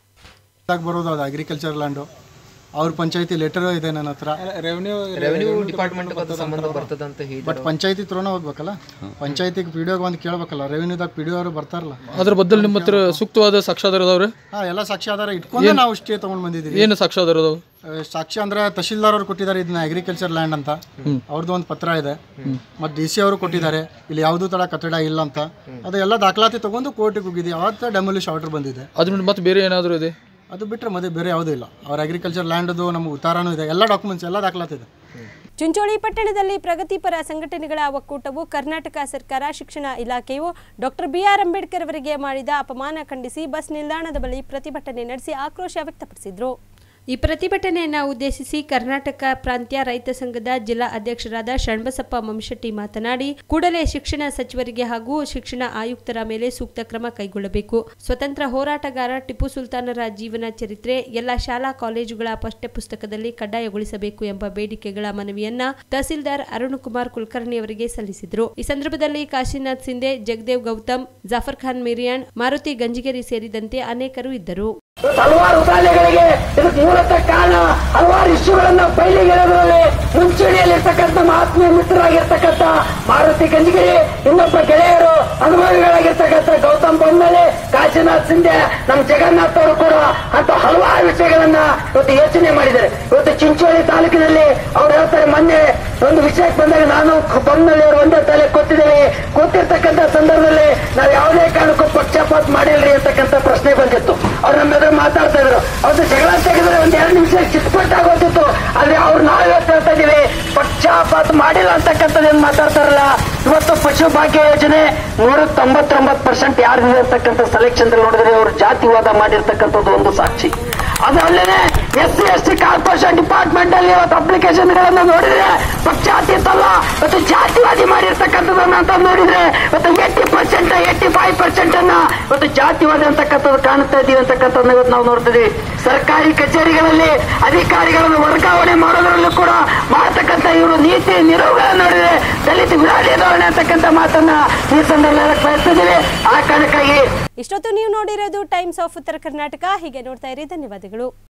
K: ಆಗಿ ಬರೋದು ಅದು ಅಗ್ರಿಕಲ್ಚರ್ ಲ್ಯಾಂಡು ಅವ್ರ ಪಂಚಾಯತಿ ಲೆಟರ್ ಇದೆ ನನ್ನ ಹತ್ರ ರೆವೆನ್ಯೂ
L: ರೆವೆನ್ಯೂ ಡಿಪಾರ್ಟ್ಮೆಂಟ್ ಸಂಬಂಧ ಬರ್ತದೆ ಅಂತ ಹೇಳಿ
K: ಬಟ್ ಪಂಚಾಯತಿ ತ್ರೋನ ಹೋಗ್ಬೇಕಲ್ಲ ಪಂಚಾಯತಿಗೆ ಪಿ ಡಿ ಬಂದು ಕೇಳ್ಬೇಕಲ್ಲ ರೆವೆನ್ಯೂದಾಗ ಪಿ ಡಿ ಅವರು ಬರ್ತಾರಲ್ಲ
L: ಅದ್ರ ಬದಲು ನಿಮ್ಮ ಹತ್ರ ಸೂಕ್ತವಾದ ಸಾಕ್ಷ್ಯಾಧಾರ ಅದಾವ್ರಿ
K: ಹಾಂ ಎಲ್ಲ ಸಾಕ್ಷಿ ಆಧಾರ ಇಟ್ಕೊಂಡೆ ನಾವು ಸ್ಟೇ ತೊಗೊಂಡು ಬಂದಿದ್ದೀವಿ
L: ಏನು ಸಾಕ್ಷ್ಯಾಧಾರ ಅದಾವ
K: ಆ, ಸಾಕ್ಷಿ ಅಂದ್ರೆ ತಹಶೀಲ್ದಾರ್ ಅವರು ಕೊಟ್ಟಿದ್ದಾರೆ ಇದನ್ನ ಅಗ್ರಿಕಲ್ಚರ್ ಲ್ಯಾಂಡ್ ಅಂತ ಅವ್ರದ್ದು ಒಂದು ಪತ್ರ ಇದೆ ಮತ್ತು ಡಿ ಸಿ ಅವರು ಕೊಟ್ಟಿದ್ದಾರೆ ಇಲ್ಲಿ ಯಾವುದೂ ತರ ಕಟ್ಟಡ ಇಲ್ಲ ಅಂತ ಅದು ಎಲ್ಲ ದಾಖಲಾತಿ ತಗೊಂಡು ಕೋರ್ಟಿಗೆ ಹೋಗಿದ್ದೀವಿ ಅವತ್ತು ಡೆಮೊಲಿಷ್ ಆರ್ಡರ್ ಬಂದಿದೆ
L: ಅದ್ರ ಮತ್ತೆ ಬೇರೆ ಏನಾದರೂ ಇದೆ
K: ಅದು ಬಿಟ್ಟರೆ ಮತ್ತೆ ಬೇರೆ ಯಾವುದೂ ಇಲ್ಲ ಅವ್ರ ಅಗ್ರಿಕಲ್ಚರ್ ಲ್ಯಾಂಡ್ದು ನಮ್ಮ ಉತ್ತಾರನೂ ಇದೆ ಎಲ್ಲ ಡಾಕ್ಯುಮೆಂಟ್ಸ್ ಎಲ್ಲ ದಾಖಲಾತಿ ಇದೆ
A: ಚುಂಚೋಳಿ ಪಟ್ಟಣದಲ್ಲಿ ಪ್ರಗತಿಪರ ಸಂಘಟನೆಗಳ ಒಕ್ಕೂಟವು ಕರ್ನಾಟಕ ಸರ್ಕಾರ ಶಿಕ್ಷಣ ಇಲಾಖೆಯು ಡಾಕ್ಟರ್ ಬಿಆರ್ ಅಂಬೇಡ್ಕರ್ ಅವರಿಗೆ ಮಾಡಿದ ಅಪಮಾನ ಖಂಡಿಸಿ ಬಸ್ ನಿಲ್ದಾಣದ ಬಳಿ ಪ್ರತಿಭಟನೆ ನಡೆಸಿ ಆಕ್ರೋಶ ವ್ಯಕ್ತಪಡಿಸಿದರು ಈ ಪ್ರತಿಭಟನೆಯನ್ನು ಉದ್ದೇಶಿಸಿ ಕರ್ನಾಟಕ ಪ್ರಾಂತ್ಯ ರೈತ ಸಂಘದ ಜಿಲ್ಲಾ ಅಧ್ಯಕ್ಷರಾದ ಶಣ್ಬಸಪ್ಪ ಮಮಶೆಟ್ಟಿ ಮಾತನಾಡಿ ಕೂಡಲೇ ಶಿಕ್ಷಣ ಸಚಿವರಿಗೆ ಹಾಗೂ ಶಿಕ್ಷಣ ಆಯುಕ್ತರ ಮೇಲೆ ಸೂಕ್ತ ಕ್ರಮ ಕೈಗೊಳ್ಳಬೇಕು ಸ್ವತಂತ್ರ ಹೋರಾಟಗಾರ ಟಿಪ್ಪು ಸುಲ್ತಾನರ ಜೀವನ ಚರಿತ್ರೆ ಎಲ್ಲ ಶಾಲಾ ಕಾಲೇಜುಗಳ ಪಠ್ಯಪುಸ್ತಕದಲ್ಲಿ ಕಡ್ಡಾಯಗೊಳಿಸಬೇಕು ಎಂಬ ಬೇಡಿಕೆಗಳ ಮನವಿಯನ್ನ ತಹಸೀಲ್ದಾರ್ ಅರುಣ್ ಕುಮಾರ್ ಕುಲಕರ್ಣಿ ಅವರಿಗೆ ಸಲ್ಲಿಸಿದರು ಈ ಸಂದರ್ಭದಲ್ಲಿ ಕಾಶಿನಾಥ್ ಸಿಂಧೆ ಜಗದೇವ್ ಗೌತಮ್ ಜಾಫರ್ ಖಾನ್ ಮಿರಿಯಾಣ್ ಮಾರುತಿ ಗಂಜಿಗೇರಿ ಸೇರಿದಂತೆ ಅನೇಕರು ಇದ್ದರು
M: ಹಲವಾರು ಉದಾಹರಣೆಗಳಿಗೆ ಇದಕ್ಕೆ ಮೂಲತಃ ಕಾರಣ ಹಲವಾರು ಇಶ್ಯೂಗಳನ್ನ ಬಯಲಿಗೆಳೆದರಲ್ಲಿ ಮುಂಚೂಣಿಯಲ್ಲಿರ್ತಕ್ಕಂಥ ಆತ್ಮೀಯ ಮಿತ್ರರಾಗಿರ್ತಕ್ಕಂಥ ಮಾರುತಿ ಗಂಜಿಗಿರಿ ಇನ್ನೊಬ್ಬ ಗೆಳೆಯರು ಅನುಭವಿಗಳಾಗಿರ್ತಕ್ಕಂಥ ಗೌತಮ್ ಬೊಮ್ಮಲೆ ಕಾಶಿನಾಥ್ ಸಿಂಧೆ ನಮ್ಮ ಜಗನ್ನಾಥ್ ಅವರು ಕೂಡ ಅಂತ ಹಲವಾರು ವಿಷಯಗಳನ್ನ ಇವತ್ತು ಯೋಚನೆ ಮಾಡಿದ್ದಾರೆ ಇವತ್ತು ಚಿಂಚೋಳಿ ತಾಲೂಕಿನಲ್ಲಿ ಅವ್ರು ಹೇಳ್ತಾರೆ ಮೊನ್ನೆ ಒಂದು ವಿಷಯಕ್ಕೆ ಬಂದಾಗ ನಾನು ಬೊಮ್ಮನಳ್ಳಿ ಅವರು ಒಂದೇ ತಲೆ ಕೂತಿದ್ದೇವೆ ಕೂತಿರ್ತಕ್ಕಂಥ ಸಂದರ್ಭದಲ್ಲಿ ನಾವು ಯಾವುದೇ ಕಾರಣಕ್ಕೂ ಪಕ್ಷಪಾತ ಮಾಡಿಲ್ರಿ ಅಂತಕ್ಕಂಥ ಪ್ರಶ್ನೆ ಬಂದಿತ್ತು ಅವ್ರು ನಮ್ಮ ಎದುರು ಮಾತಾಡ್ತಾ ಇದ್ರು ಅವ್ರದ್ದು ಜಗಳ ತೆಗೆದ್ರೆ ಒಂದ್ ಎರಡು ನಿಮಿಷ ಚಿತ್ಪಟ್ಟಾಗೋತಿತ್ತು ಆದ್ರೆ ಅವ್ರು ನಾವು ಇವತ್ತು ಹೇಳ್ತಾ ಇದೀವಿ ಪಕ್ಷಪಾತ ಮಾಡಿಲ್ಲ ಅಂತಕ್ಕಂಥದ್ದು ಏನ್ ಮಾತಾಡ್ತಾರಲ್ಲ ಇವತ್ತು ಪಶು ಭಾಗ್ಯ ಯೋಜನೆ ನೂರ ತೊಂಬತ್ತೊಂಬತ್ತು ಪರ್ಸೆಂಟ್ ಯಾರಿದೆ ಅಂತಕ್ಕಂಥ ಸೆಲೆಕ್ಷನ್ ನೋಡಿದ್ರೆ ಅವರು ಜಾತಿವಾದ ಮಾಡಿರ್ತಕ್ಕಂಥದ್ದು ಒಂದು ಸಾಕ್ಷಿ ಅದಲ್ಲದೆ S C S T corporation department ಅಲ್ಲಿ ಇವತ್ತು ಅಪ್ಲಿಕೇಶನ್ ಗಳನ್ನ ನೋಡಿದ್ರೆ ಪಕ್ಷಾತೀತ ಅಲ್ಲ ಇವತ್ತು ಜಾತಿವಾದಿ ಮಾಡಿರ್ತಕ್ಕಂಥದ್ದನ್ನ ಅಂತ ನೋಡಿದ್ರೆ ಇವತ್ತು eighty percent eighty five percent ಅನ್ನ ಇವತ್ತು ಜಾತಿವಾದಿ ಅಂತಕ್ಕಂಥದ್ದು ಕಾಣ್ತಾ ಇದೀವಿ ಅಂತಕ್ಕಂಥದ್ದನ್ನ ಇವತ್ತು ನಾವು ನೋಡ್ತಿದ್ವಿ ಸರ್ಕಾರಿ ಕಚೇರಿಗಳಲ್ಲಿ ಅಧಿಕಾರಿಗಳನ್ನು ವರ್ಗಾವಣೆ ಮಾಡೋದ್ರಲ್ಲೂ ಕೂಡ ಮಾಡತಕ್ಕಂಥ ಇವರು ನೀತಿ ನಿಲುವುಗಳನ್ನ ನೋಡಿದ್ರೆ ದಲಿತ ವಿರೋಧಿ ಧೋರಣೆ ಅಂತಕ್ಕಂಥ ಮಾತನ್ನ ಈ ಸಂದರ್ಭದಲ್ಲಿ ಬಯಸ್ತಿದ್ದೀವಿ ಆ ಕಾರಣಕ್ಕಾಗಿ
N: ಇಷ್ಟೊತ್ತು ನೀವು ನೋಡಿರೋದು ಟೈಮ್ಸ್ ಆಫ್ ಉತ್ತರ ಕರ್ನಾಟಕ ಹೀಗೆ ನೋಡ್ತಾ ಇರಿ ಧನ್ಯವಾದಗಳು